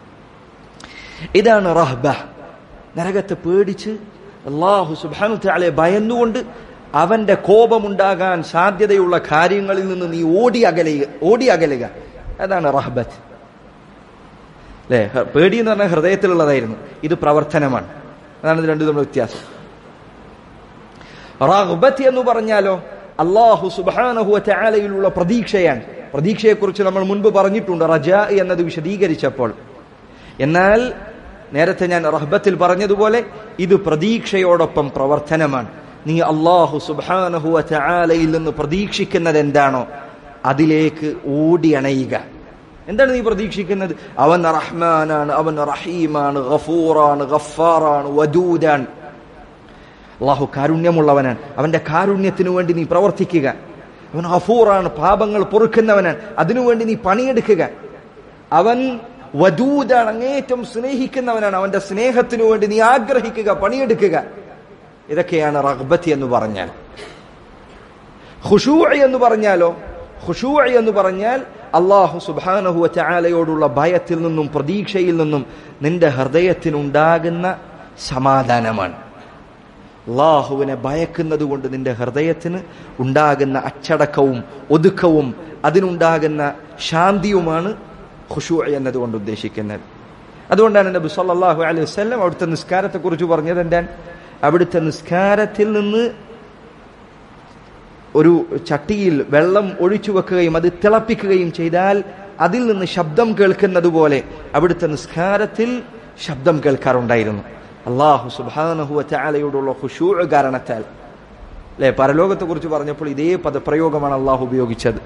ഇതാണ് റഹ്ബ നരകത്തെ പേടിച്ച് അള്ളാഹു സുബാനു താളെ ഭയന്നുകൊണ്ട് അവന്റെ കോപമുണ്ടാകാൻ സാധ്യതയുള്ള കാര്യങ്ങളിൽ നിന്ന് നീ ഓടി അകലുക ഓടി അകലുക അതാണ് റഹ്ബത്ത് അല്ലേ പേടി എന്ന് പറഞ്ഞാൽ ഹൃദയത്തിലുള്ളതായിരുന്നു ഇത് പ്രവർത്തനമാണ് അതാണ് ഇത് രണ്ടും തമ്മിൽ വ്യത്യാസം റഹ്ബത്ത് എന്ന് പറഞ്ഞാലോ അള്ളാഹു സുബാനഹുവ ചാലയിലുള്ള പ്രതീക്ഷയാണ് പ്രതീക്ഷയെക്കുറിച്ച് നമ്മൾ മുൻപ് പറഞ്ഞിട്ടുണ്ട് റജ എന്നത് വിശദീകരിച്ചപ്പോൾ എന്നാൽ നേരത്തെ ഞാൻ റഹ്ബത്തിൽ പറഞ്ഞതുപോലെ ഇത് പ്രതീക്ഷയോടൊപ്പം പ്രവർത്തനമാണ് നീ അള്ളാഹു സുബാനഹുവ ചാലയിൽ നിന്ന് പ്രതീക്ഷിക്കുന്നത് എന്താണോ അതിലേക്ക് ഓടി അണയുക എന്താണ് നീ പ്രതീക്ഷിക്കുന്നത് അവൻ റഹ്മാനാണ് അവൻ റഹീമാണ് ഗഫൂറാണ് ഗഫാറാണ് വദൂദാണ് അള്ളാഹു കാരുണ്യമുള്ളവനാണ് അവന്റെ കാരുണ്യത്തിനു വേണ്ടി നീ പ്രവർത്തിക്കുക അവൻ ഗഫൂറാണ് പാപങ്ങൾ പൊറുക്കുന്നവനാണ് അതിനുവേണ്ടി നീ പണിയെടുക്കുക അവൻ വദൂദാണ് അങ്ങേറ്റം സ്നേഹിക്കുന്നവനാണ് അവന്റെ സ്നേഹത്തിനു വേണ്ടി നീ ആഗ്രഹിക്കുക പണിയെടുക്കുക ഇതൊക്കെയാണ് റഗ്ബത്ത് എന്ന് പറഞ്ഞാൽ ഖുഷൂ എന്ന് പറഞ്ഞാലോ ഖുഷൂ എന്ന് പറഞ്ഞാൽ അള്ളാഹു സുബാനഹു ചാലയോടുള്ള ഭയത്തിൽ നിന്നും പ്രതീക്ഷയിൽ നിന്നും നിന്റെ ഹൃദയത്തിനുണ്ടാകുന്ന സമാധാനമാണ് അള്ളാഹുവിനെ ഭയക്കുന്നത് കൊണ്ട് നിന്റെ ഹൃദയത്തിന് ഉണ്ടാകുന്ന അച്ചടക്കവും ഒതുക്കവും അതിനുണ്ടാകുന്ന ശാന്തിയുമാണ് ഖുഷൂ എന്നതുകൊണ്ട് ഉദ്ദേശിക്കുന്നത് അതുകൊണ്ടാണ് നബി സല്ലല്ലാഹു അലൈഹി വസല്ലം അവിടുത്തെ നിസ്കാരത്തെ കുറിച്ച് പറഞ്ഞത് എന്താണ് അവിടുത്തെ നിസ്കാരത്തിൽ നിന്ന് ഒരു ചട്ടിയിൽ വെള്ളം ഒഴിച്ചു വെക്കുകയും അത് തിളപ്പിക്കുകയും ചെയ്താൽ അതിൽ നിന്ന് ശബ്ദം കേൾക്കുന്നത് പോലെ അവിടുത്തെ നിസ്കാരത്തിൽ ശബ്ദം കേൾക്കാറുണ്ടായിരുന്നു അള്ളാഹു സുബാനഹുവ ചാലയോടുള്ള ഖുഷൂ കാരണത്താൽ അല്ലെ പരലോകത്തെ കുറിച്ച് പറഞ്ഞപ്പോൾ ഇതേ പദപ്രയോഗമാണ് അള്ളാഹു ഉപയോഗിച്ചത്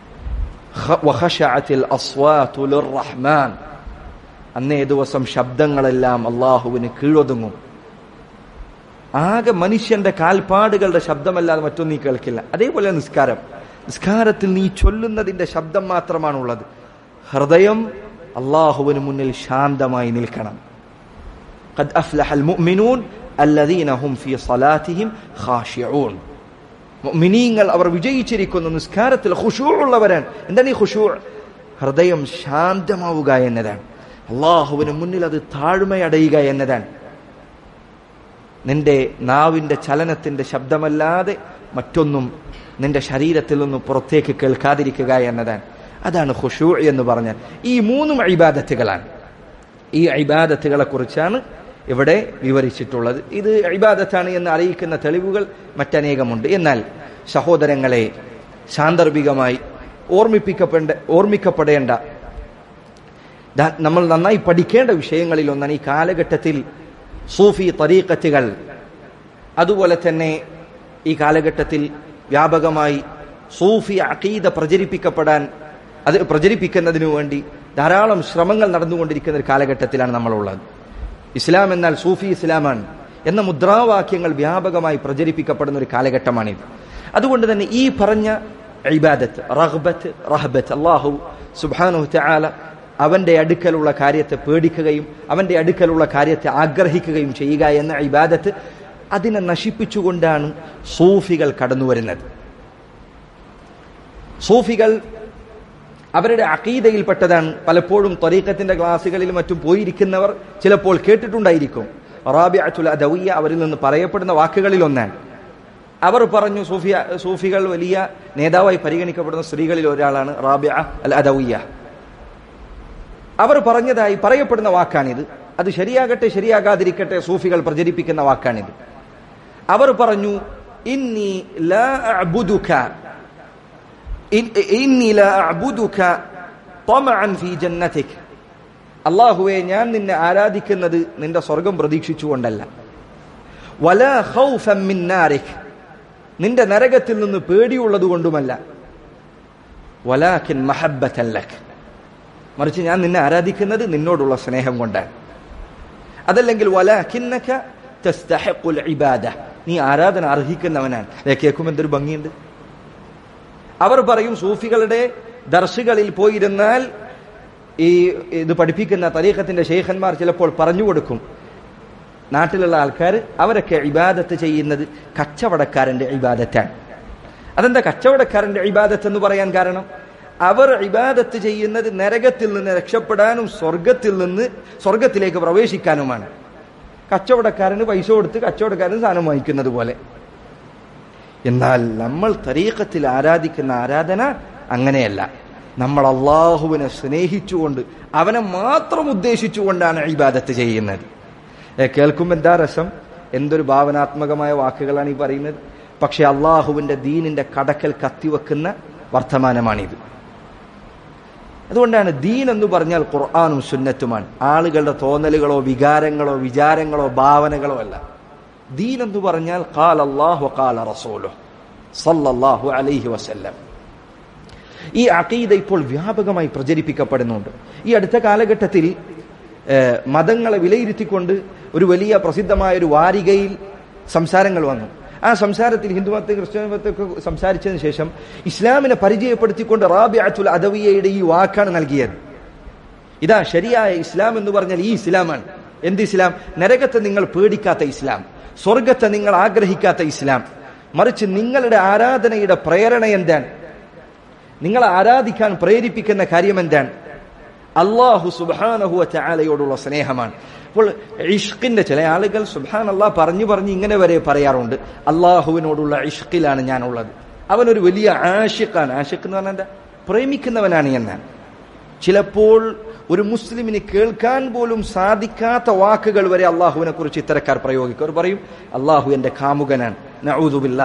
റഹ്മാൻ അന്നേ ദിവസം ശബ്ദങ്ങളെല്ലാം അള്ളാഹുവിന് കീഴൊതുങ്ങും ആകെ മനുഷ്യന്റെ കാൽപ്പാടുകളുടെ ശബ്ദമല്ലാതെ മറ്റൊന്നും നീ കേൾക്കില്ല അതേപോലെ നിസ്കാരം നിസ്കാരത്തിൽ നീ ചൊല്ലുന്നതിന്റെ ശബ്ദം മാത്രമാണുള്ളത് ഹൃദയം അള്ളാഹുവിന് മുന്നിൽ ശാന്തമായി നിൽക്കണം قد أفلح المؤمنون الذين هم في صلاتهم خاشعون മുഅ്മിനീങ്ങൾ അവർ വിജയിച്ചിരിക്കുന്നു നിസ്കാരത്തിൽ ഖുശൂ ഉള്ളവരാണ് എന്താണ് ഈ ഖുശൂ ഹൃദയം ശാന്തമാവുക എന്നതാണ് അള്ളാഹുവിന് മുന്നിൽ അത് താഴ്മയടയുക എന്നതാണ് നിന്റെ നാവിന്റെ ചലനത്തിന്റെ ശബ്ദമല്ലാതെ മറ്റൊന്നും നിന്റെ ശരീരത്തിൽ നിന്നും പുറത്തേക്ക് കേൾക്കാതിരിക്കുക എന്നതാണ് അതാണ് ഖുഷൂ എന്ന് പറഞ്ഞാൽ ഈ മൂന്നും ഇബാദത്തുകളാണ് ഈ ഇബാദത്തുകളെ കുറിച്ചാണ് ഇവിടെ വിവരിച്ചിട്ടുള്ളത് ഇത് ഇബാദത്താണ് എന്ന് അറിയിക്കുന്ന തെളിവുകൾ മറ്റനേകമുണ്ട് എന്നാൽ സഹോദരങ്ങളെ സാന്ദർഭികമായി ഓർമ്മിപ്പിക്കപ്പെടേണ്ട ഓർമ്മിക്കപ്പെടേണ്ട നമ്മൾ നന്നായി പഠിക്കേണ്ട വിഷയങ്ങളിൽ ഒന്നാണ് ഈ കാലഘട്ടത്തിൽ സൂഫി തരീക്കത്തുകൾ അതുപോലെ തന്നെ ഈ കാലഘട്ടത്തിൽ വ്യാപകമായി സൂഫി അഖീദ പ്രചരിപ്പിക്കപ്പെടാൻ അത് പ്രചരിപ്പിക്കുന്നതിനു വേണ്ടി ധാരാളം ശ്രമങ്ങൾ നടന്നുകൊണ്ടിരിക്കുന്ന ഒരു കാലഘട്ടത്തിലാണ് നമ്മളുള്ളത് ഇസ്ലാം എന്നാൽ സൂഫി ഇസ്ലാമാണ് എന്ന മുദ്രാവാക്യങ്ങൾ വ്യാപകമായി പ്രചരിപ്പിക്കപ്പെടുന്ന ഒരു കാലഘട്ടമാണിത് അതുകൊണ്ട് തന്നെ ഈ പറഞ്ഞ ഇബാദത്ത് റഹ്ബത്ത് റഹബത്ത് അള്ളാഹു സുബാനു തആല അവന്റെ അടുക്കലുള്ള കാര്യത്തെ പേടിക്കുകയും അവന്റെ അടുക്കലുള്ള കാര്യത്തെ ആഗ്രഹിക്കുകയും ചെയ്യുക എന്ന ഇബാദത്ത് അതിനെ നശിപ്പിച്ചുകൊണ്ടാണ് സൂഫികൾ കടന്നു വരുന്നത് സൂഫികൾ അവരുടെ അക്കീതയിൽപ്പെട്ടതാണ് പലപ്പോഴും ത്വരീക്കത്തിന്റെ ക്ലാസ്സുകളിലും മറ്റും പോയിരിക്കുന്നവർ ചിലപ്പോൾ കേട്ടിട്ടുണ്ടായിരിക്കും റാബിഅത്തുൽ അദവിയ അവരിൽ നിന്ന് പറയപ്പെടുന്ന വാക്കുകളിൽ ഒന്നാണ് അവർ പറഞ്ഞു സൂഫിയ സൂഫികൾ വലിയ നേതാവായി പരിഗണിക്കപ്പെടുന്ന സ്ത്രീകളിൽ ഒരാളാണ് റാബിഅ അൽ അദവിയ അവർ പറഞ്ഞതായി പറയപ്പെടുന്ന വാക്കാണിത് അത് ശരിയാകട്ടെ ശരിയാകാതിരിക്കട്ടെ സൂഫികൾ പ്രചരിപ്പിക്കുന്ന വാക്കാണിത് അവർ പറഞ്ഞു ഇന്നി ലാ അഅ്ബുദുക ഇന്നി ലാ അഅ്ബുദുക طمعا في جنتك അള്ളാഹുവെ ഞാൻ നിന്നെ ആരാധിക്കുന്നത് നിന്റെ സ്വർഗം പ്രതീക്ഷിച്ചുകൊണ്ടല്ല വലാ ഖൗഫൻ മിൻ നാരിക് നിന്റെ നരകത്തിൽ നിന്ന് പേടിയുള്ളത് കൊണ്ടുമല്ല വലാകിൻ മഹബ്ബതൻ ലക് മറിച്ച് ഞാൻ നിന്നെ ആരാധിക്കുന്നത് നിന്നോടുള്ള സ്നേഹം കൊണ്ടാണ് അതല്ലെങ്കിൽ വലാകിന്നക തസ്തഹിഖുൽ ഇബാദ നീ ആരാധന അർഹിക്കുന്നവനാണ് ദേ കേൾക്കുമ്പോൾ എന്തൊരു ഭംഗിയുണ്ട് അവർ പറയും സൂഫികളുടെ ദർശകളിൽ പോയിരുന്നാൽ ഈ ഇത് പഠിപ്പിക്കുന്ന തരീഖത്തിന്റെ ശേഖന്മാർ ചിലപ്പോൾ പറഞ്ഞു കൊടുക്കും നാട്ടിലുള്ള ആൾക്കാർ അവരൊക്കെ ഇബാദത്ത് ചെയ്യുന്നത് കച്ചവടക്കാരന്റെ ഇബാദത്താണ് അതെന്താ കച്ചവടക്കാരന്റെ ഇബാദത്ത് എന്ന് പറയാൻ കാരണം അവർ ഇബാദത്ത് ചെയ്യുന്നത് നരകത്തിൽ നിന്ന് രക്ഷപ്പെടാനും സ്വർഗത്തിൽ നിന്ന് സ്വർഗത്തിലേക്ക് പ്രവേശിക്കാനുമാണ് കച്ചവടക്കാരന് പൈസ കൊടുത്ത് കച്ചവടക്കാരന് സാധനം വാങ്ങിക്കുന്നത് പോലെ എന്നാൽ നമ്മൾ തരീഖത്തിൽ ആരാധിക്കുന്ന ആരാധന അങ്ങനെയല്ല നമ്മൾ അള്ളാഹുവിനെ സ്നേഹിച്ചുകൊണ്ട് അവനെ മാത്രം ഉദ്ദേശിച്ചുകൊണ്ടാണ് ഇബാദത്ത് ചെയ്യുന്നത് ഏ, കേൾക്കുമ്പോൾ എന്താ രസം എന്തൊരു ഭാവനാത്മകമായ വാക്കുകളാണ് ഈ പറയുന്നത് പക്ഷെ അള്ളാഹുവിന്റെ ദീനിന്റെ കടക്കൽ കത്തിവെക്കുന്ന വർത്തമാനമാണിത് അതുകൊണ്ടാണ് ദീൻ എന്ന് പറഞ്ഞാൽ ഖുർആാനും സുന്നത്തുമാണ് ആളുകളുടെ തോന്നലുകളോ വികാരങ്ങളോ വിചാരങ്ങളോ ഭാവനകളോ അല്ല ദീൻ എന്ന് പറഞ്ഞാൽ ഖാൽ അള്ളാഹു ഖാല റസൂലു സല്ലല്ലാഹു അലൈഹി വസല്ലം ഈ അഖീദ ഇപ്പോൾ വ്യാപകമായി പ്രചരിപ്പിക്കപ്പെടുന്നുണ്ട് ഈ അടുത്ത കാലഘട്ടത്തിൽ ഏഹ്, മതങ്ങളെ വിലയിരുത്തിക്കൊണ്ട് ഒരു വലിയ പ്രസിദ്ധമായ ഒരു വാരികയിൽ സംസാരങ്ങൾ വന്നു ആ സംസാരത്തിൽ ഹിന്ദുമത്തെ ക്രിസ്ത്യാനിമത്തൊക്കെ സംസാരിച്ചതിന് ശേഷം ഇസ്ലാമിനെ പരിചയപ്പെടുത്തിക്കൊണ്ട് റാബിഅത്തുൽ അദവിയയുടെ ഈ വാക്കാണ് നൽകിയത് ഇതാ ശരിയായ ഇസ്ലാം എന്ന് പറഞ്ഞാൽ ഈ ഇസ്ലാമാണ് എന്ത് ഇസ്ലാം നരകത്തെ നിങ്ങൾ പേടിക്കാത്ത ഇസ്ലാം സ്വർഗത്തെ നിങ്ങൾ ആഗ്രഹിക്കാത്ത ഇസ്ലാം മറിച്ച് നിങ്ങളുടെ ആരാധനയുടെ പ്രേരണ എന്താണ് നിങ്ങളെ ആരാധിക്കാൻ പ്രേരിപ്പിക്കുന്ന കാര്യം എന്താണ് അള്ളാഹു സുബാനഹുവ ചാലയോടുള്ള സ്നേഹമാണ് അപ്പോൾ ഇഷ്കിന്റെ ചില ആളുകൾ സുബാൻ അള്ളാഹ് പറഞ്ഞു പറഞ്ഞ് ഇങ്ങനെ വരെ പറയാറുണ്ട് അള്ളാഹുവിനോടുള്ള ഇഷ്കിലാണ് ഞാനുള്ളത് അവനൊരു വലിയ ആഷിഖാണ് ആഷിഖ് എന്ന് പറഞ്ഞാൽ എന്താ പ്രേമിക്കുന്നവനാണ് എന്നാണ് ചിലപ്പോൾ ഒരു മുസ്ലിമിന് കേൾക്കാൻ പോലും സാധിക്കാത്ത വാക്കുകൾ വരെ അള്ളാഹുവിനെ കുറിച്ച് ഇത്തരക്കാർ പ്രയോഗിക്കും അവർ പറയും അള്ളാഹു എന്റെ കാമുകനാണ് നഊദുബില്ല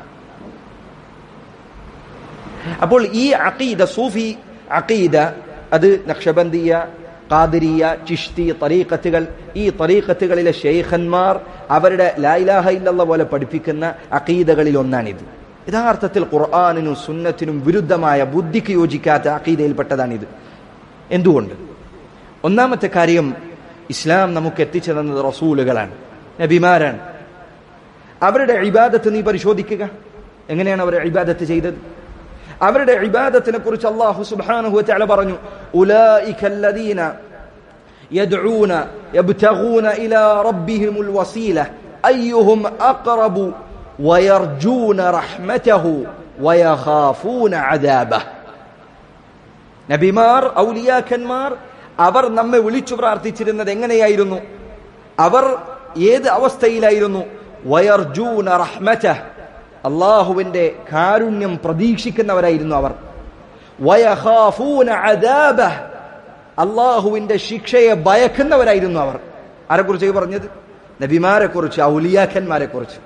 അപ്പോൾ ഈ അഖീദ സൂഫി അഖീദ അത് നക്ഷബന്ദിയ ഖാദിരിയ ചിഷ്തി തരീഖത്തുകൾ ഈ തരീഖത്തുകളിലെ ഷെയ്ഖന്മാർ അവരുടെ ലായിലാഹ ഇല്ലല്ല പോലെ പഠിപ്പിക്കുന്ന അഖീദകളിൽ ഒന്നാണിത് യഥാർത്ഥത്തിൽ ഖുർആാനിനും സുന്നത്തിനും വിരുദ്ധമായ ബുദ്ധിക്ക് യോജിക്കാത്ത അഖീദയിൽപ്പെട്ടതാണിത് എന്തുകൊണ്ട് ഒന്നാമത്തെ കാര്യം ഇസ്ലാം നമുക്ക് എത്തിച്ചു തന്നത് റസൂലുകളാണ് നബിമാരാണ് അവരുടെ ഇബാദത്ത് നീ പരിശോധിക്കുക എങ്ങനെയാണ് അവർ ഇബാദത്ത് ചെയ്തത് അവരുടെ ഇബാദത്തിനെ കുറിച്ച് അള്ളാഹു സുബ്ഹാനഹു വതആല പറഞ്ഞു ഉലൈക الذين يدعون يبتغون الى ربهم الوسيله ايهم اقرب ويرجون رحمته ويخافون عذابه നബിമാർ ഔലിയാക്കന്മാർ അവർ നമ്മെ വിളിച്ചു പ്രാർത്ഥിച്ചിരുന്നത് എങ്ങനെയായിരുന്നു അവർ ഏത് അവസ്ഥയിലായിരുന്നു വയർജൂന റഹ്മത അള്ളാഹുവിന്റെ കാരുണ്യം പ്രതീക്ഷിക്കുന്നവരായിരുന്നു അവർ വയഖാഫൂന അദാബഹ അള്ളാഹുവിന്റെ ശിക്ഷയെ ഭയക്കുന്നവരായിരുന്നു അവർ ആരെക്കുറിച്ച് ഈ പറഞ്ഞത് നബിമാരെ കുറിച്ച് ഔലിയാക്കന്മാരെ കുറിച്ച്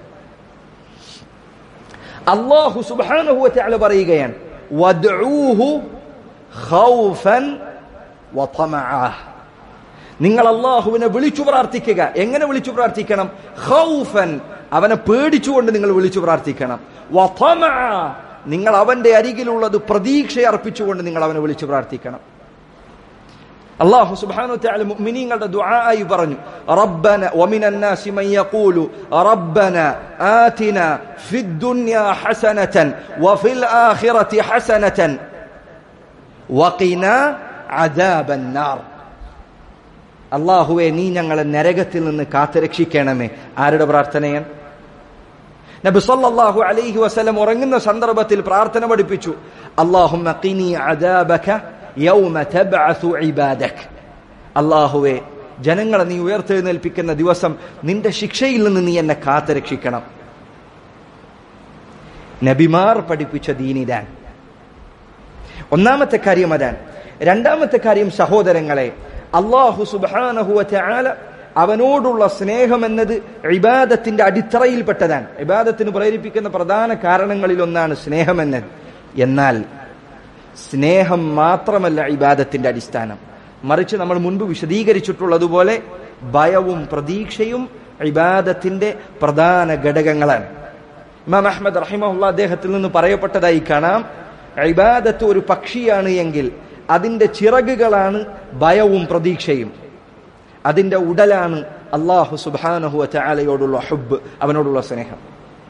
അള്ളാഹു സുബ്ഹാനഹു വതആല പറയുകയാണ് വദ്ഊഹു ഖൗഫൻ വതമഅ നിങ്ങൾ അള്ളാഹുവിനെ വിളിച്ചു പ്രാർത്ഥിക്കുക എങ്ങനെ വിളിച്ചു പ്രാർത്ഥിക്കണം ഖൗഫൻ അവനെ പേടിച്ചുകൊണ്ട് നിങ്ങൾ വിളിച്ചു പ്രാർത്ഥിക്കണം വതമഅ നിങ്ങൾ അവന്റെ അരികിലുള്ളത് പ്രതീക്ഷ അർപ്പിച്ചുകൊണ്ട് നിങ്ങൾ അവനെ വിളിച്ചു പ്രാർത്ഥിക്കണം അള്ളാഹു സുബ്ഹാനഹു വതആല മുഅ്മിനീങ്ങളുടെ ദുആആയി പറഞ്ഞു റബ്ബന വമിനൻ നാസി മൻ യഖൂലു റബ്ബന ആതിന ഫിദ് ദുനിയ ഹസനതൻ വഫിൽ ആഖിറതി ഹസനതൻ വഖിന അദാബൻ നാർ അള്ളാഹുവെ നീ ഞങ്ങളെ നരകത്തിൽ നിന്ന് കാത്തുരക്ഷിക്കണമേ ആരുടെ പ്രാർത്ഥനയാണ് നബി സല്ലല്ലാഹു അലൈഹി വസല്ലം ഉറങ്ങുന്ന സന്ദർഭത്തിൽ പ്രാർത്ഥന പഠിപ്പിച്ചു അല്ലാഹുമ്മ ഖിനി അദാബക യൗമ തബ്അസു ഇബാദക് അല്ലാഹുവേ ജനങ്ങളെ നീ ഉയർത്തെഴുന്നേൽപ്പിക്കുന്ന ദിവസം നിന്റെ ശിക്ഷയിൽ നിന്ന് നീ എന്നെ കാത്തുരക്ഷിക്കണം നബിമാർ പഠിപ്പിച്ച ദീനിതാൻ ഒന്നാമത്തെ കാര്യം അതാണ് രണ്ടാമത്തെ കാര്യം സഹോദരങ്ങളെ അള്ളാഹു സുബാനഹുവ ചാല അവനോടുള്ള സ്നേഹം എന്നത് ഇബാദത്തിന്റെ അടിത്തറയിൽപ്പെട്ടതാണ് ഇബാദത്തിന് പ്രേരിപ്പിക്കുന്ന പ്രധാന കാരണങ്ങളിൽ ഒന്നാണ് സ്നേഹം എന്നത് എന്നാൽ സ്നേഹം മാത്രമല്ല ഇബാദത്തിന്റെ അടിസ്ഥാനം മറിച്ച് നമ്മൾ മുൻപ് വിശദീകരിച്ചിട്ടുള്ളതുപോലെ ഭയവും പ്രതീക്ഷയും ഇബാദത്തിന്റെ പ്രധാന ഘടകങ്ങളാണ് ഇമാം അഹമ്മദ് റഹിമഹുല്ല അദ്ദേഹത്തിൽ നിന്ന് പറയപ്പെട്ടതായി കാണാം ഇബാദത്ത് ഒരു പക്ഷിയാണ് എങ്കിൽ അതിന്റെ ചിറകുകളാണ് ഭയവും പ്രതീക്ഷയും അതിന്റെ ഉടലാണ് അള്ളാഹു സുബാനഹു ചാലയോടുള്ള ഹുബ് അവനോടുള്ള സ്നേഹം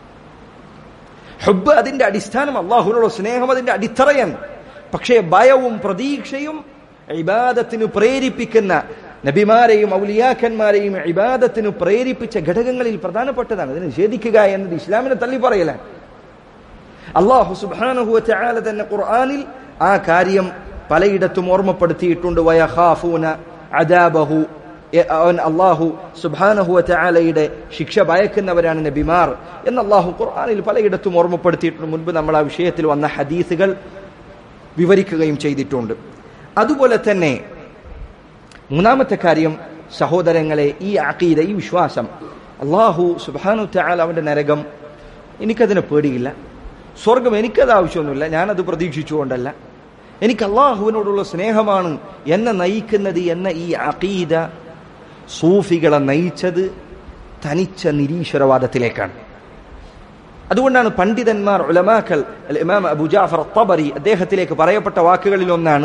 ഹുബ് അതിന്റെ അടിസ്ഥാനം അള്ളാഹുവിനോടുള്ള സ്നേഹം അതിന്റെ അടിത്തറയാണ് പക്ഷേ ഭയവും പ്രതീക്ഷയും ഇബാദത്തിന് പ്രേരിപ്പിക്കുന്ന നബിമാരെയും ഔലിയാക്കന്മാരെയും ഇബാദത്തിന് പ്രേരിപ്പിച്ച ഘടകങ്ങളിൽ പ്രധാനപ്പെട്ടതാണ് അതിന് നിഷേധിക്കുക എന്നത് ഇസ്ലാമിനെ തള്ളി പറയലാണ് അള്ളാഹു സുബാനഹു ചാല തന്നെ ഖുർആാനിൽ ആ കാര്യം പലയിടത്തും ഓർമ്മപ്പെടുത്തിയിട്ടുണ്ട് വയഖാഫൂന അദാബഹു അവൻ അള്ളാഹു സുബാനഹു ചാലയുടെ ശിക്ഷ ഭയക്കുന്നവരാണ് നബിമാർ എന്ന് അള്ളാഹു ഖുർആാനിൽ പലയിടത്തും ഓർമ്മപ്പെടുത്തിയിട്ടുണ്ട് മുൻപ് നമ്മൾ ആ വിഷയത്തിൽ വന്ന ഹദീസുകൾ വിവരിക്കുകയും ചെയ്തിട്ടുണ്ട് അതുപോലെ തന്നെ മൂന്നാമത്തെ കാര്യം സഹോദരങ്ങളെ ഈ അക്കീത ഈ വിശ്വാസം അള്ളാഹു സുബാനു ചാല അവന്റെ നരകം എനിക്കതിനെ പേടിയില്ല സ്വർഗം എനിക്കത് ആവശ്യമൊന്നുമില്ല ഞാനത് പ്രതീക്ഷിച്ചുകൊണ്ടല്ല എനിക്ക് അള്ളാഹുവിനോടുള്ള സ്നേഹമാണ് എന്നെ നയിക്കുന്നത് എന്ന ഈ അഖീദ സൂഫികളെ നയിച്ചത് തനിച്ച നിരീശ്വരവാദത്തിലേക്കാണ് അതുകൊണ്ടാണ് പണ്ഡിതന്മാർ ഉലമാക്കൾ ഇമാം അബു ജാഫർ തബരി അദ്ദേഹത്തിലേക്ക് പറയപ്പെട്ട വാക്കുകളിൽ ഒന്നാണ്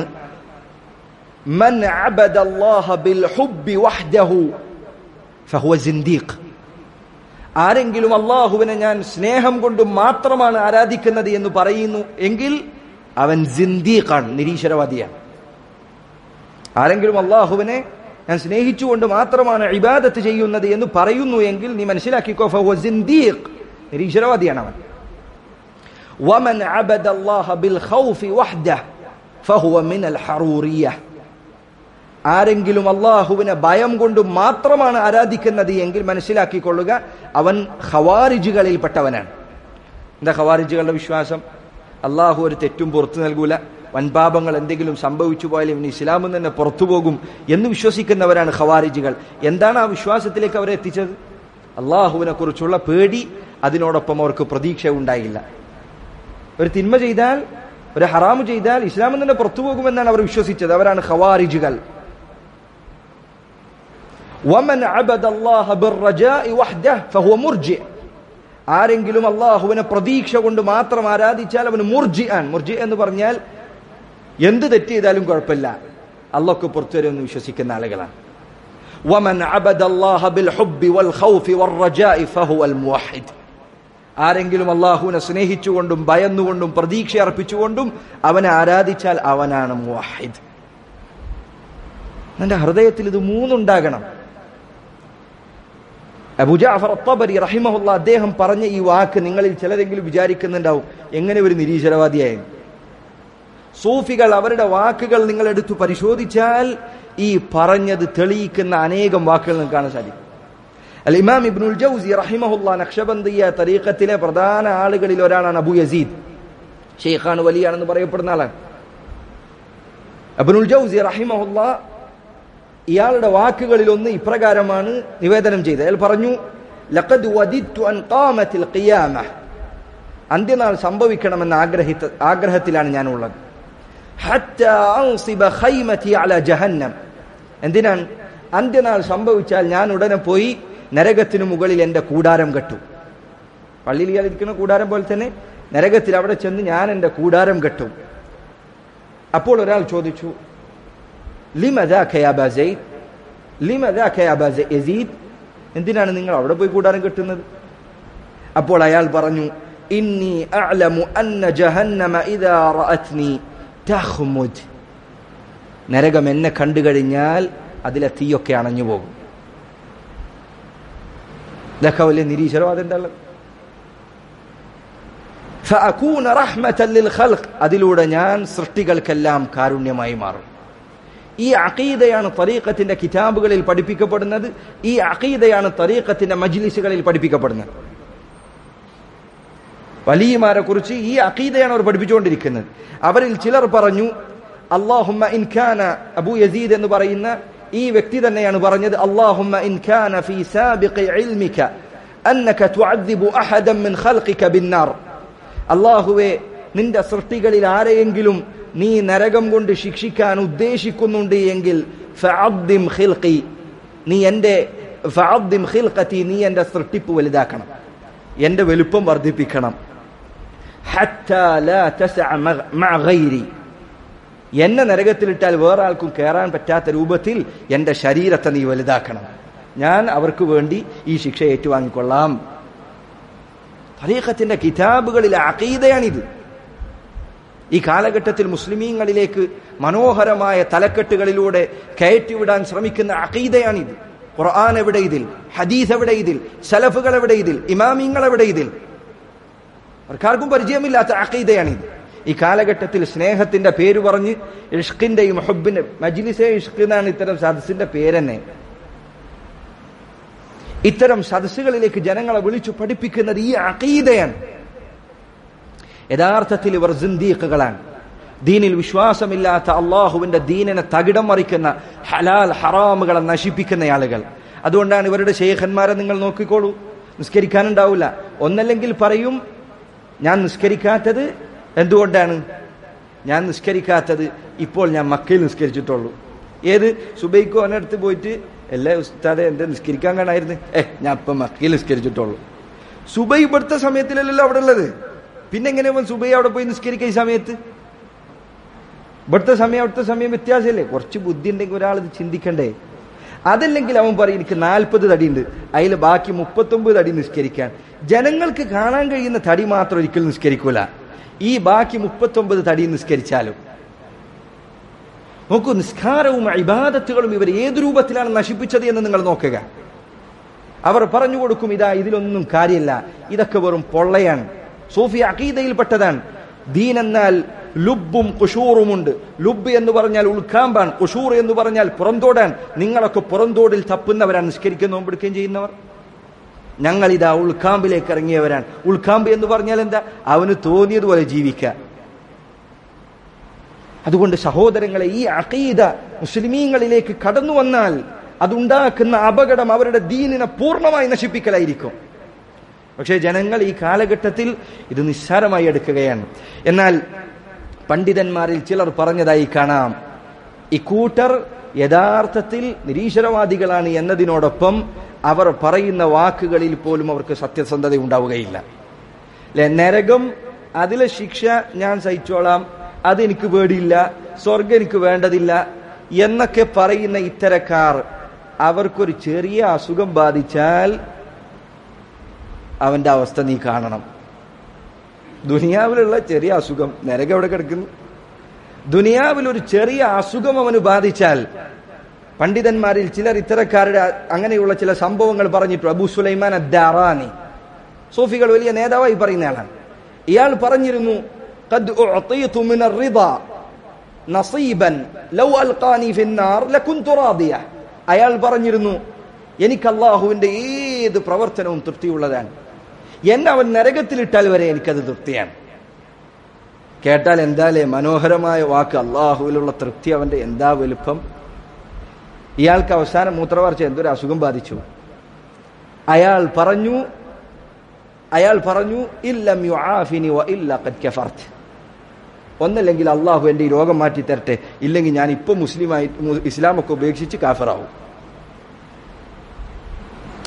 മൻ അബദ അല്ലാഹ ബിൽ ഹുബ്ബി വഹ്ദഹു ഫഹുവ സിന്ദീഖ് ആരെങ്കിലും അള്ളാഹുവിനെ ഞാൻ സ്നേഹം കൊണ്ട് മാത്രമാണ് ആരാധിക്കുന്നത് എന്ന് പറയുന്നു എങ്കിൽ അവൻ സിന്ദീഖാണ് നിരീശ്വരവാദിയാണ് ആരെങ്കിലും അള്ളാഹുവിനെ ഞാൻ സ്നേഹിച്ചുകൊണ്ട് മാത്രമാണ് ഇബാദത്ത് ചെയ്യുന്നത് എന്ന് പറയുന്നു എങ്കിൽ നീ മനസ്സിലാക്കിക്കോ ഫഹുവ സിന്ദീഖ് നിരീശ്വരവാദിയാണ് അവൻ ومن عبد الله بالخوف وحده فهو من الحروريه ആരെങ്കിലും അള്ളാഹുവിനെ ഭയം കൊണ്ട് മാത്രമാണ് ആരാധിക്കുന്നത് എങ്കിൽ മനസ്സിലാക്കിക്കൊള്ളുക അവൻ ഖവാരിജുകളിൽപ്പെട്ടവനാണ് എന്താ ഖവാരിജുകളുടെ വിശ്വാസം അള്ളാഹു ഒരു തെറ്റും പുറത്തു നൽകൂല വൻപാപങ്ങൾ എന്തെങ്കിലും സംഭവിച്ചു പോയാലും ഇനി ഇസ്ലാമിൽ തന്നെ പുറത്തു പോകും എന്ന് വിശ്വസിക്കുന്നവരാണ് ഖവാരിജുകൾ എന്താണ് ആ വിശ്വാസത്തിലേക്ക് അവരെ എത്തിച്ചത് അള്ളാഹുവിനെ കുറിച്ചുള്ള പേടി അതിനോടൊപ്പം അവർക്ക് പ്രതീക്ഷ ഉണ്ടായില്ല ഒരു തിന്മ ചെയ്താൽ ഒരു ഹറാമ് ചെയ്താൽ ഇസ്ലാമിൽ തന്നെ പുറത്തു പോകുമെന്നാണ് അവർ വിശ്വസിച്ചത് അവരാണ് ഖവാരിജുകൾ ومن عبد الله بالرجاء وحده فهو مرجئ ആരെങ്കിലും അള്ളാഹുവിനെ പ്രതീക്ഷ കൊണ്ട് മാത്രം ആരാധിച്ചാൽ അവന് മുർജി ആൻ മുർജി എന്ന് പറഞ്ഞാൽ എന്ത് തെറ്റ് ചെയ്താലും കുഴപ്പമില്ല അള്ളാഹ്ക്ക് പുറത്തു വരുമെന്ന് വിശ്വസിക്കുന്ന ആളുകളാണ് ومن عبد الله بالحب والخوف والرجاء فهو الموحد ആരെങ്കിലും അള്ളാഹുവിനെ സ്നേഹിച്ചുകൊണ്ടും ഭയന്നുകൊണ്ടും പ്രതീക്ഷ അർപ്പിച്ചുകൊണ്ടും അവനെ ആരാധിച്ചാൽ അവനാണ് മുവാഹിദ് എന്റെ ഹൃദയത്തിൽ ഇത് മൂന്നുണ്ടാകണം അബുജാഫർ അത്തബരി റഹിമഹുല്ല അദ്ദേഹം പറഞ്ഞ ഈ വാക്ക് നിങ്ങളിൽ ചിലരെങ്കിലും വിചാരിക്കുന്നുണ്ടാവും എങ്ങനെ ഒരു നിരീശ്വരവാദിയായി സൂഫികൾ അവരുടെ വാക്കുകൾ നിങ്ങൾ എടുത്തു പരിശോധിച്ചാൽ ഈ പറഞ്ഞത് തെളിയിക്കുന്ന അനേകം വാക്കുകൾ നിങ്ങൾക്ക് കാണാൻ സാധിക്കും അൽ ഇമാം ഇബ്നുൽ ജൗസി റഹിമഹുല്ല നക്ഷബന്ദിയ തരീഖത്തിലെ പ്രധാന ആളുകളിൽ ഒരാളാണ് അബു യസീദ് ഷെയ്ഖാണ് വലിയാണെന്ന് പറയപ്പെടുന്ന ആളാണ് അബ്നുൽ ജൗസി റഹിമഹുല്ല ഇയാളുടെ വാക്കുകളിൽ ഒന്ന് ഇപ്രകാരമാണ് നിവേദനം ചെയ്തത് അയാൾ പറഞ്ഞു ലഖദ് വദിത്തു അൻ ഖാമത്തിൽ ഖിയാമ അന്ത്യനാൾ സംഭവിക്കണമെന്ന ആഗ്രഹിത്ത ആഗ്രഹത്തിലാണ് ഞാനുള്ളത് ഹത്ത അൻസിബ ഖൈമതി അല ജഹന്നം എന്തിനാണ് അന്ത്യനാൾ സംഭവിച്ചാൽ ഞാൻ ഉടനെ പോയി നരകത്തിനു മുകളിൽ എന്റെ കൂടാരം കെട്ടും പള്ളിയിൽ ഇയാൾ ഇരിക്കുന്ന കൂടാരം പോലെ തന്നെ നരകത്തിൽ അവിടെ ചെന്ന് ഞാൻ എന്റെ കൂടാരം കെട്ടും അപ്പോൾ ഒരാൾ ചോദിച്ചു എന്തിനാണ് നിങ്ങൾ അവിടെ പോയി കൂടാരം കെട്ടുന്നത് അപ്പോൾ അയാൾ പറഞ്ഞു ഇന്നി അഅലമു അന്ന ജഹന്നമ ഇദാ റഅത്നി തഖ്മുദ് നരകം എന്നെ കണ്ടു കഴിഞ്ഞാൽ അതിലെ തീയൊക്കെ അണഞ്ഞു പോകും ഇതൊക്കെ വലിയ നിരീശ്വരവാദം എന്താ ഫഅകൂന റഹ്മതൻ ലിൽ ഖൽഖ് അതിലൂടെ ഞാൻ സൃഷ്ടികൾക്കെല്ലാം കാരുണ്യമായി മാറും ഈ അഖീദയാണ് തരീഖത്തിന്റെ കിതാബുകളിൽ പഠിപ്പിക്കപ്പെടുന്നത് ഈ അഖീദയാണ് തരീഖത്തിന്റെ മജ്ലിസുകളിൽ പഠിപ്പിക്കപ്പെടുന്നത് വലിയമാരെ കുറിച്ച് ഈ അഖീദയാണ് അവർ പഠിപ്പിച്ചുകൊണ്ടിരിക്കുന്നത് അവരിൽ ചിലർ പറഞ്ഞു അള്ളാഹുമ്മ ഇൻഖാന അബു യസീദ് എന്ന് പറയുന്ന ഈ വ്യക്തി തന്നെയാണ് പറഞ്ഞത് അള്ളാഹുമ്മ ഇൻഖാന ഫീ സാബിഖി ഇൽമിക അന്നക തുഅദ്ദിബു അഹദൻ മിൻ ഖൽഖിക ബിന്നാർ അള്ളാഹുവെ നിന്റെ സൃഷ്ടികളിൽ ആരെയെങ്കിലും നീ നരകം കൊണ്ട് ശിക്ഷിക്കാൻ ഉദ്ദേശിക്കുന്നുണ്ട് എങ്കിൽ ഫഅദ്ദിം ഖിൽഖി നീ എൻ്റെ ഫഅദ്ദിം ഖിൽഖതി നീ എൻ്റെ സൃഷ്ടിപ്പ് വലുതാക്കണം എൻ്റെ വലുപ്പം വർദ്ധിപ്പിക്കണം ഹത്താ ലാ തസ്അ മഅ ഗൈരി എന്നെ നരകത്തിലിട്ടാൽ വേറെ ആൾക്കും കയറാൻ പറ്റാത്ത രൂപത്തിൽ എൻ്റെ ശരീരത്തെ നീ വലുതാക്കണം ഞാൻ അവർക്ക് വേണ്ടി ഈ ശിക്ഷ ഏറ്റുവാങ്ങിക്കൊള്ളാം തരീഖത്തിന്റെ കിതാബുകളിലെ അഖീദയാണിത് ഈ കാലഘട്ടത്തിൽ മുസ്ലിമീങ്ങളിലേക്ക് മനോഹരമായ തലക്കെട്ടുകളിലൂടെ കയറ്റിവിടാൻ ശ്രമിക്കുന്ന അഖീദയാണിത് ഖുർആൻ എവിടെ ഇതിൽ ഹദീസ് എവിടെ ഇതിൽ സലഫുകൾ എവിടെ ഇതിൽ ഇമാമിങ്ങൾ എവിടെ ഇതിൽ അവർക്കാർക്കും പരിചയമില്ലാത്ത അഖീദയാണിത് ഈ കാലഘട്ടത്തിൽ സ്നേഹത്തിന്റെ പേര് പറഞ്ഞ് ഇഷ്കിന്റെയും ഹുബിന്റെ മജ്ലിസെ ഇഷ്ക് എന്നാണ് ഇത്തരം സദസ്സിന്റെ പേരെന്നെ ഇത്തരം സദസ്സുകളിലേക്ക് ജനങ്ങളെ വിളിച്ചു പഠിപ്പിക്കുന്നത് ഈ അഖീദയാണ് യഥാർത്ഥത്തിൽ ഇവർ സിന്ദീഖുകളാണ് ദീനിൽ വിശ്വാസമില്ലാത്ത അള്ളാഹുവിന്റെ ദീനിനെ തകിടം മറിക്കുന്ന ഹലാൽ ഹറാമുകളെ നശിപ്പിക്കുന്ന ആളുകൾ അതുകൊണ്ടാണ് ഇവരുടെ ശേഖന്മാരെ നിങ്ങൾ നോക്കിക്കോളൂ നിസ്കരിക്കാനുണ്ടാവില്ല ഒന്നല്ലെങ്കിൽ പറയും ഞാൻ നിസ്കരിക്കാത്തത് എന്തുകൊണ്ടാണ് ഞാൻ നിസ്കരിക്കാത്തത് ഇപ്പോൾ ഞാൻ മക്കയിൽ നിസ്കരിച്ചിട്ടുള്ളൂ ഏത് സുബൈക്കോ അവനടുത്ത് പോയിട്ട് എല്ലാ ഉസ്താദെ എന്റെ നിസ്കരിക്കാൻ കാണായിരുന്നു ഏ ഞാൻ ഇപ്പം മക്കയിൽ നിസ്കരിച്ചിട്ടുള്ളൂ സുബൈ ഇവിടുത്തെ സമയത്തിലല്ലല്ലോ അവിടെ ഉള്ളത് പിന്നെ എങ്ങനെ സുബൈ അവിടെ പോയി നിസ്കരിക്കുക ഈ സമയത്ത് ഇവിടുത്തെ സമയം അവിടുത്തെ സമയം വ്യത്യാസമല്ലേ കുറച്ച് ബുദ്ധി ഉണ്ടെങ്കിൽ ഒരാൾ ഇത് ചിന്തിക്കണ്ടേ അതല്ലെങ്കിൽ അവൻ പറയും എനിക്ക് നാൽപ്പത് തടിയുണ്ട് അതിൽ ബാക്കി മുപ്പത്തൊമ്പത് തടി നിസ്കരിക്കാൻ ജനങ്ങൾക്ക് കാണാൻ കഴിയുന്ന തടി മാത്രം ഒരിക്കലും നിസ്കരിക്കൂല ഈ ബാക്കി മുപ്പത്തൊമ്പത് തടി നിസ്കരിച്ചാലും നോക്കൂ നിസ്കാരവും ഇബാദത്തുകളും ഇവർ ഏത് രൂപത്തിലാണ് നശിപ്പിച്ചത് എന്ന് നിങ്ങൾ നോക്കുക അവർ പറഞ്ഞു കൊടുക്കും ഇതാ ഇതിലൊന്നും കാര്യമില്ല ഇതൊക്കെ വെറും പൊള്ളയാണ് സൂഫി അഖീദയിൽപ്പെട്ടതാണ് ദീൻ എന്നാൽ ലുബും കുഷൂറുമുണ്ട് ലുബ് എന്ന് പറഞ്ഞാൽ ഉൾക്കാമ്പാൻ കുഷൂർ എന്ന് പറഞ്ഞാൽ പുറന്തോടാൻ നിങ്ങളൊക്കെ പുറന്തോടിൽ തപ്പുന്നവരാണ് നിസ്കരിക്കുന്ന നോമ്പെടുക്കുകയും ചെയ്യുന്നവർ ഞങ്ങൾ ഇതാ ഉൾക്കാമ്പിലേക്ക് ഇറങ്ങിയവരാണ് ഉൾക്കാമ്പ് എന്ന് പറഞ്ഞാൽ എന്താ അവന് തോന്നിയതുപോലെ ജീവിക്കുക അതുകൊണ്ട് സഹോദരങ്ങളെ ഈ അഖീദ മുസ്ലിമീങ്ങളിലേക്ക് കടന്നു വന്നാൽ അതുണ്ടാക്കുന്ന അപകടം അവരുടെ ദീനിനെ പൂർണ്ണമായി നശിപ്പിക്കലായിരിക്കും പക്ഷേ ജനങ്ങൾ ഈ കാലഘട്ടത്തിൽ ഇത് നിസ്സാരമായി എടുക്കുകയാണ് എന്നാൽ പണ്ഡിതന്മാരിൽ ചിലർ പറഞ്ഞതായി കാണാം ഇക്കൂട്ടർ യഥാർത്ഥത്തിൽ നിരീശ്വരവാദികളാണ് എന്നതിനോടൊപ്പം അവർ പറയുന്ന വാക്കുകളിൽ പോലും അവർക്ക് സത്യസന്ധത ഉണ്ടാവുകയില്ല അല്ലെ നരകം അതിലെ ശിക്ഷ ഞാൻ സഹിച്ചോളാം അതെനിക്ക് പേടിയില്ല സ്വർഗം എനിക്ക് വേണ്ടതില്ല എന്നൊക്കെ പറയുന്ന ഇത്തരക്കാർ അവർക്കൊരു ചെറിയ അസുഖം ബാധിച്ചാൽ അവന്റെ അവസ്ഥ നീ കാണണം ദുനിയാവിലുള്ള ചെറിയ അസുഖം നരകം എവിടെ കിടക്കുന്നു ദുനിയാവിൽ ഒരു ചെറിയ അസുഖം അവന് ബാധിച്ചാൽ പണ്ഡിതന്മാരിൽ ചിലർ ഇത്തരക്കാരുടെ അങ്ങനെയുള്ള ചില സംഭവങ്ങൾ പറഞ്ഞിട്ടു അബു സുലൈമാൻ അദ്ദാറാനി സൂഫികൾ വലിയ നേതാവായി പറയുന്ന ആളാണ് ഇയാൾ പറഞ്ഞിരുന്നു قد أعطيت من الرضا نصيبا لو ألقاني في النار لكنت راضية അയാൾ പറഞ്ഞിരുന്നു എനിക്ക് അള്ളാഹുവിന്റെ ഏത് പ്രവർത്തനവും തൃപ്തിയുള്ളതാണ് എന്നെ അവൻ നരകത്തിലിട്ടാൽ വരെ എനിക്കത് തൃപ്തിയാണ് കേട്ടാൽ എന്താലേ മനോഹരമായ വാക്ക് അള്ളാഹുവിലുള്ള തൃപ്തി അവന്റെ എന്താ വലുപ്പം ഇയാൾക്ക് അവസാനം മൂത്രവാർച്ച എന്തൊരു അസുഖം ബാധിച്ചു അയാൾ പറഞ്ഞു അയാൾ പറഞ്ഞു ഇല്ലം യുആഫിനി വ ഇല്ല ഖദ് കഫർത്ത് ഒന്നല്ലെങ്കിൽ അള്ളാഹു എൻ്റെ ഈ രോഗം മാറ്റി തരട്ടെ ഇല്ലെങ്കിൽ ഞാൻ ഇപ്പം മുസ്ലിമായി ഇസ്ലാമൊക്കെ ഉപേക്ഷിച്ച് കാഫറാവും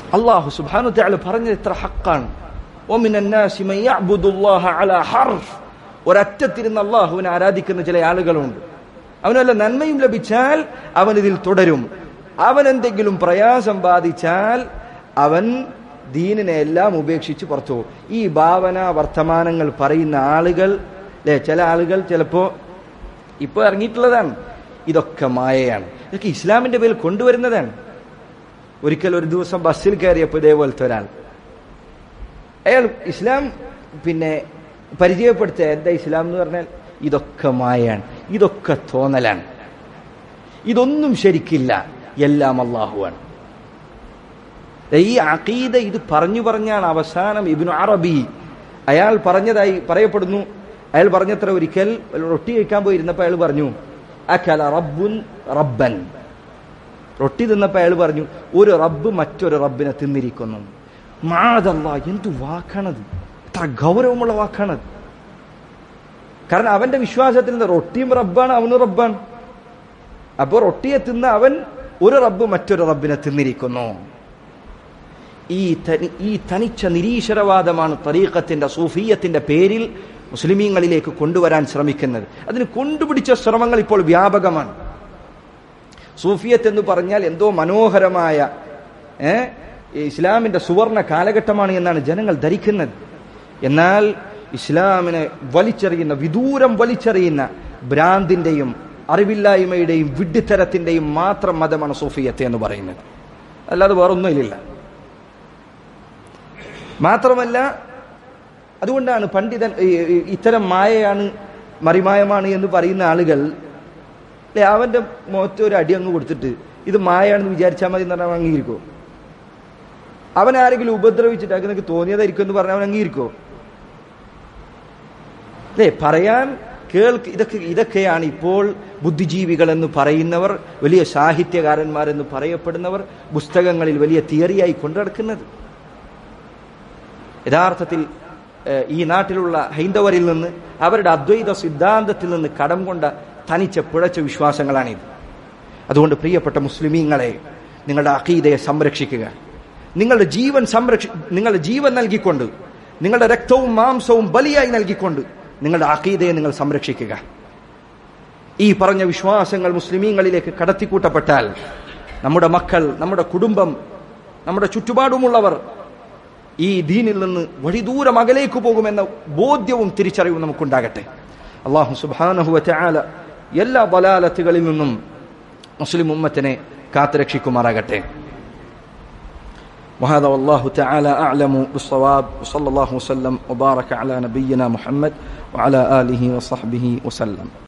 അള്ളാഹു സുബ്ഹാനഹു തആല പറഞ്ഞത് എത്ര ഹക്കാണ് ومن الناس من يعبد الله على حرف ഒരറ്റത്തിരുന്ന് അള്ളാഹുവിനെ ആരാധിക്കുന്ന ചില ആളുകളുണ്ട് അവന് വല്ല നന്മയും ലഭിച്ചാൽ അവൻ ഇതിൽ തുടരും അവൻ എന്തെങ്കിലും പ്രയാസം ബാധിച്ചാൽ അവൻ ദീനിനെ എല്ലാം ഉപേക്ഷിച്ച് പുറത്തു പോകും ഈ ഭാവന വർത്തമാനങ്ങൾ പറയുന്ന ആളുകൾ അല്ലെ ചില ആളുകൾ ചിലപ്പോ ഇപ്പൊ ഇറങ്ങിയിട്ടുള്ളതാണ് ഇതൊക്കെ മായയാണ് ഇതൊക്കെ ഇസ്ലാമിന്റെ പേരിൽ കൊണ്ടുവരുന്നതാണ് ഒരിക്കൽ ഒരു ദിവസം ബസ്സിൽ കയറിയപ്പോൾ ഇതേപോലത്തെ ഒരാൾ അയാൾ ഇസ്ലാം പിന്നെ പരിചയപ്പെടുത്തുക എന്താ ഇസ്ലാം എന്ന് പറഞ്ഞാൽ ഇതൊക്കെ മായാണ് ഇതൊക്കെ തോന്നലാണ് ഇതൊന്നും ശരിക്കില്ല എല്ലാം അള്ളാഹുവാണ് ഈ അഖീദ ഇത് പറഞ്ഞു പറഞ്ഞാണ് അവസാനം ഇബിനു അറബി അയാൾ പറഞ്ഞതായി പറയപ്പെടുന്നു അയാൾ പറഞ്ഞത്ര ഒരിക്കൽ റൊട്ടി കഴിക്കാൻ പോയിരുന്നപ്പോൾ അയാൾ പറഞ്ഞു അക്കല റബ്ബുൻ റബ്ബൻ റൊട്ടി തിന്നപ്പോൾ അയാൾ പറഞ്ഞു ഒരു റബ്ബ് മറ്റൊരു റബ്ബിനെ തിന്നിരിക്കുന്നു മാതല്ല എന്തു വാക്കാണത് എത്ര ഗൗരവമുള്ള വാക്കാണത് കാരണം അവന്റെ വിശ്വാസത്തിൽ നിന്ന് റൊട്ടിയും റബ്ബാണ് അവനും റബ്ബാണ് അപ്പോൾ റൊട്ടിയെ തിന്ന അവൻ ഒരു റബ്ബ് മറ്റൊരു റബ്ബിനെ തിന്നിരിക്കുന്നു ഈ തനി ഈ തനിച്ച നിരീശ്വരവാദമാണ് തരീഖത്തിന്റെ സൂഫിയത്തിന്റെ പേരിൽ മുസ്ലിമീങ്ങളിലേക്ക് കൊണ്ടുവരാൻ ശ്രമിക്കുന്നത് അതിന് കൊണ്ടുപിടിച്ച ശ്രമങ്ങൾ ഇപ്പോൾ വ്യാപകമാണ് സൂഫിയത്ത് എന്ന് പറഞ്ഞാൽ എന്തോ മനോഹരമായ ഏ ഇസ്ലാമിന്റെ സുവർണ കാലഘട്ടമാണ് എന്നാണ് ജനങ്ങൾ ധരിക്കുന്നത് എന്നാൽ ഇസ്ലാമിനെ വലിച്ചെറിയുന്ന വിദൂരം വലിച്ചെറിയുന്ന ഭ്രാന്തിന്റെയും അറിവില്ലായ്മയുടെയും വിഡ്ഢിത്തരത്തിന്റെയും മാത്രം മതമാണ് സൂഫിയത്ത് എന്ന് പറയുന്നത് അല്ലാതെ വേറൊന്നുമില്ല മാത്രമല്ല അതുകൊണ്ടാണ് പണ്ഡിതൻ ഇത്തരം മായയാണ് മറിമായമാണ് എന്ന് പറയുന്ന ആളുകൾ അല്ലെ അവന്റെ മുഖത്ത് ഒരു അടി അങ്ങ് കൊടുത്തിട്ട് ഇത് മായാണെന്ന് വിചാരിച്ചാൽ മതി എന്ന് പറഞ്ഞാൽ അംഗീകരിക്കോ അവൻ ആരെങ്കിലും ഉപദ്രവിച്ചിട്ട് നിനക്ക് തോന്നിയതായിരിക്കും എന്ന് പറഞ്ഞാൽ അവൻ അംഗീകരിക്കോ അല്ലേ പറയാൻ കേൾക്ക് ഇതൊക്കെ ഇതൊക്കെയാണ് ഇപ്പോൾ ബുദ്ധിജീവികൾ എന്ന് പറയുന്നവർ വലിയ സാഹിത്യകാരന്മാരെന്ന് പറയപ്പെടുന്നവർ പുസ്തകങ്ങളിൽ വലിയ തിയറിയായി കൊണ്ടുനടക്കുന്നത് യഥാർത്ഥത്തിൽ ഈ നാട്ടിലുള്ള ഹൈന്ദവരിൽ നിന്ന് അവരുടെ അദ്വൈത സിദ്ധാന്തത്തിൽ നിന്ന് കടം കൊണ്ട തനിച്ച പിഴച്ച വിശ്വാസങ്ങളാണിത് അതുകൊണ്ട് പ്രിയപ്പെട്ട മുസ്ലിമീങ്ങളെ നിങ്ങളുടെ അഖീദയെ സംരക്ഷിക്കുക നിങ്ങളുടെ ജീവൻ സംരക്ഷി നിങ്ങളുടെ ജീവൻ നൽകിക്കൊണ്ട് നിങ്ങളുടെ രക്തവും മാംസവും ബലിയായി നൽകിക്കൊണ്ട് നിങ്ങളുടെ അഖീദയെ നിങ്ങൾ സംരക്ഷിക്കുക ഈ പറഞ്ഞ വിശ്വാസങ്ങൾ മുസ്ലിമീങ്ങളിലേക്ക് കടത്തിക്കൂട്ടപ്പെട്ടാൽ നമ്മുടെ മക്കൾ നമ്മുടെ കുടുംബം നമ്മുടെ ചുറ്റുപാടുമുള്ളവർ ഈ ദീനിൽ നിന്ന് വഴി ദൂരം അകലേക്ക് പോകുമെന്ന ബോധ്യവും തിരിച്ചറിവും നമുക്കുണ്ടാകട്ടെ അള്ളാഹു സുബാനഹുവ ചാല എല്ലാ ബലാലത്തുകളിൽ നിന്നും മുസ്ലിം ഉമ്മത്തിനെ കാത്തുരക്ഷിക്കുമാറാകട്ടെ وهذا والله تعالى أعلم بالصواب وصلى الله وسلم وبارك على نبينا محمد وعلى آله وصحبه وسلم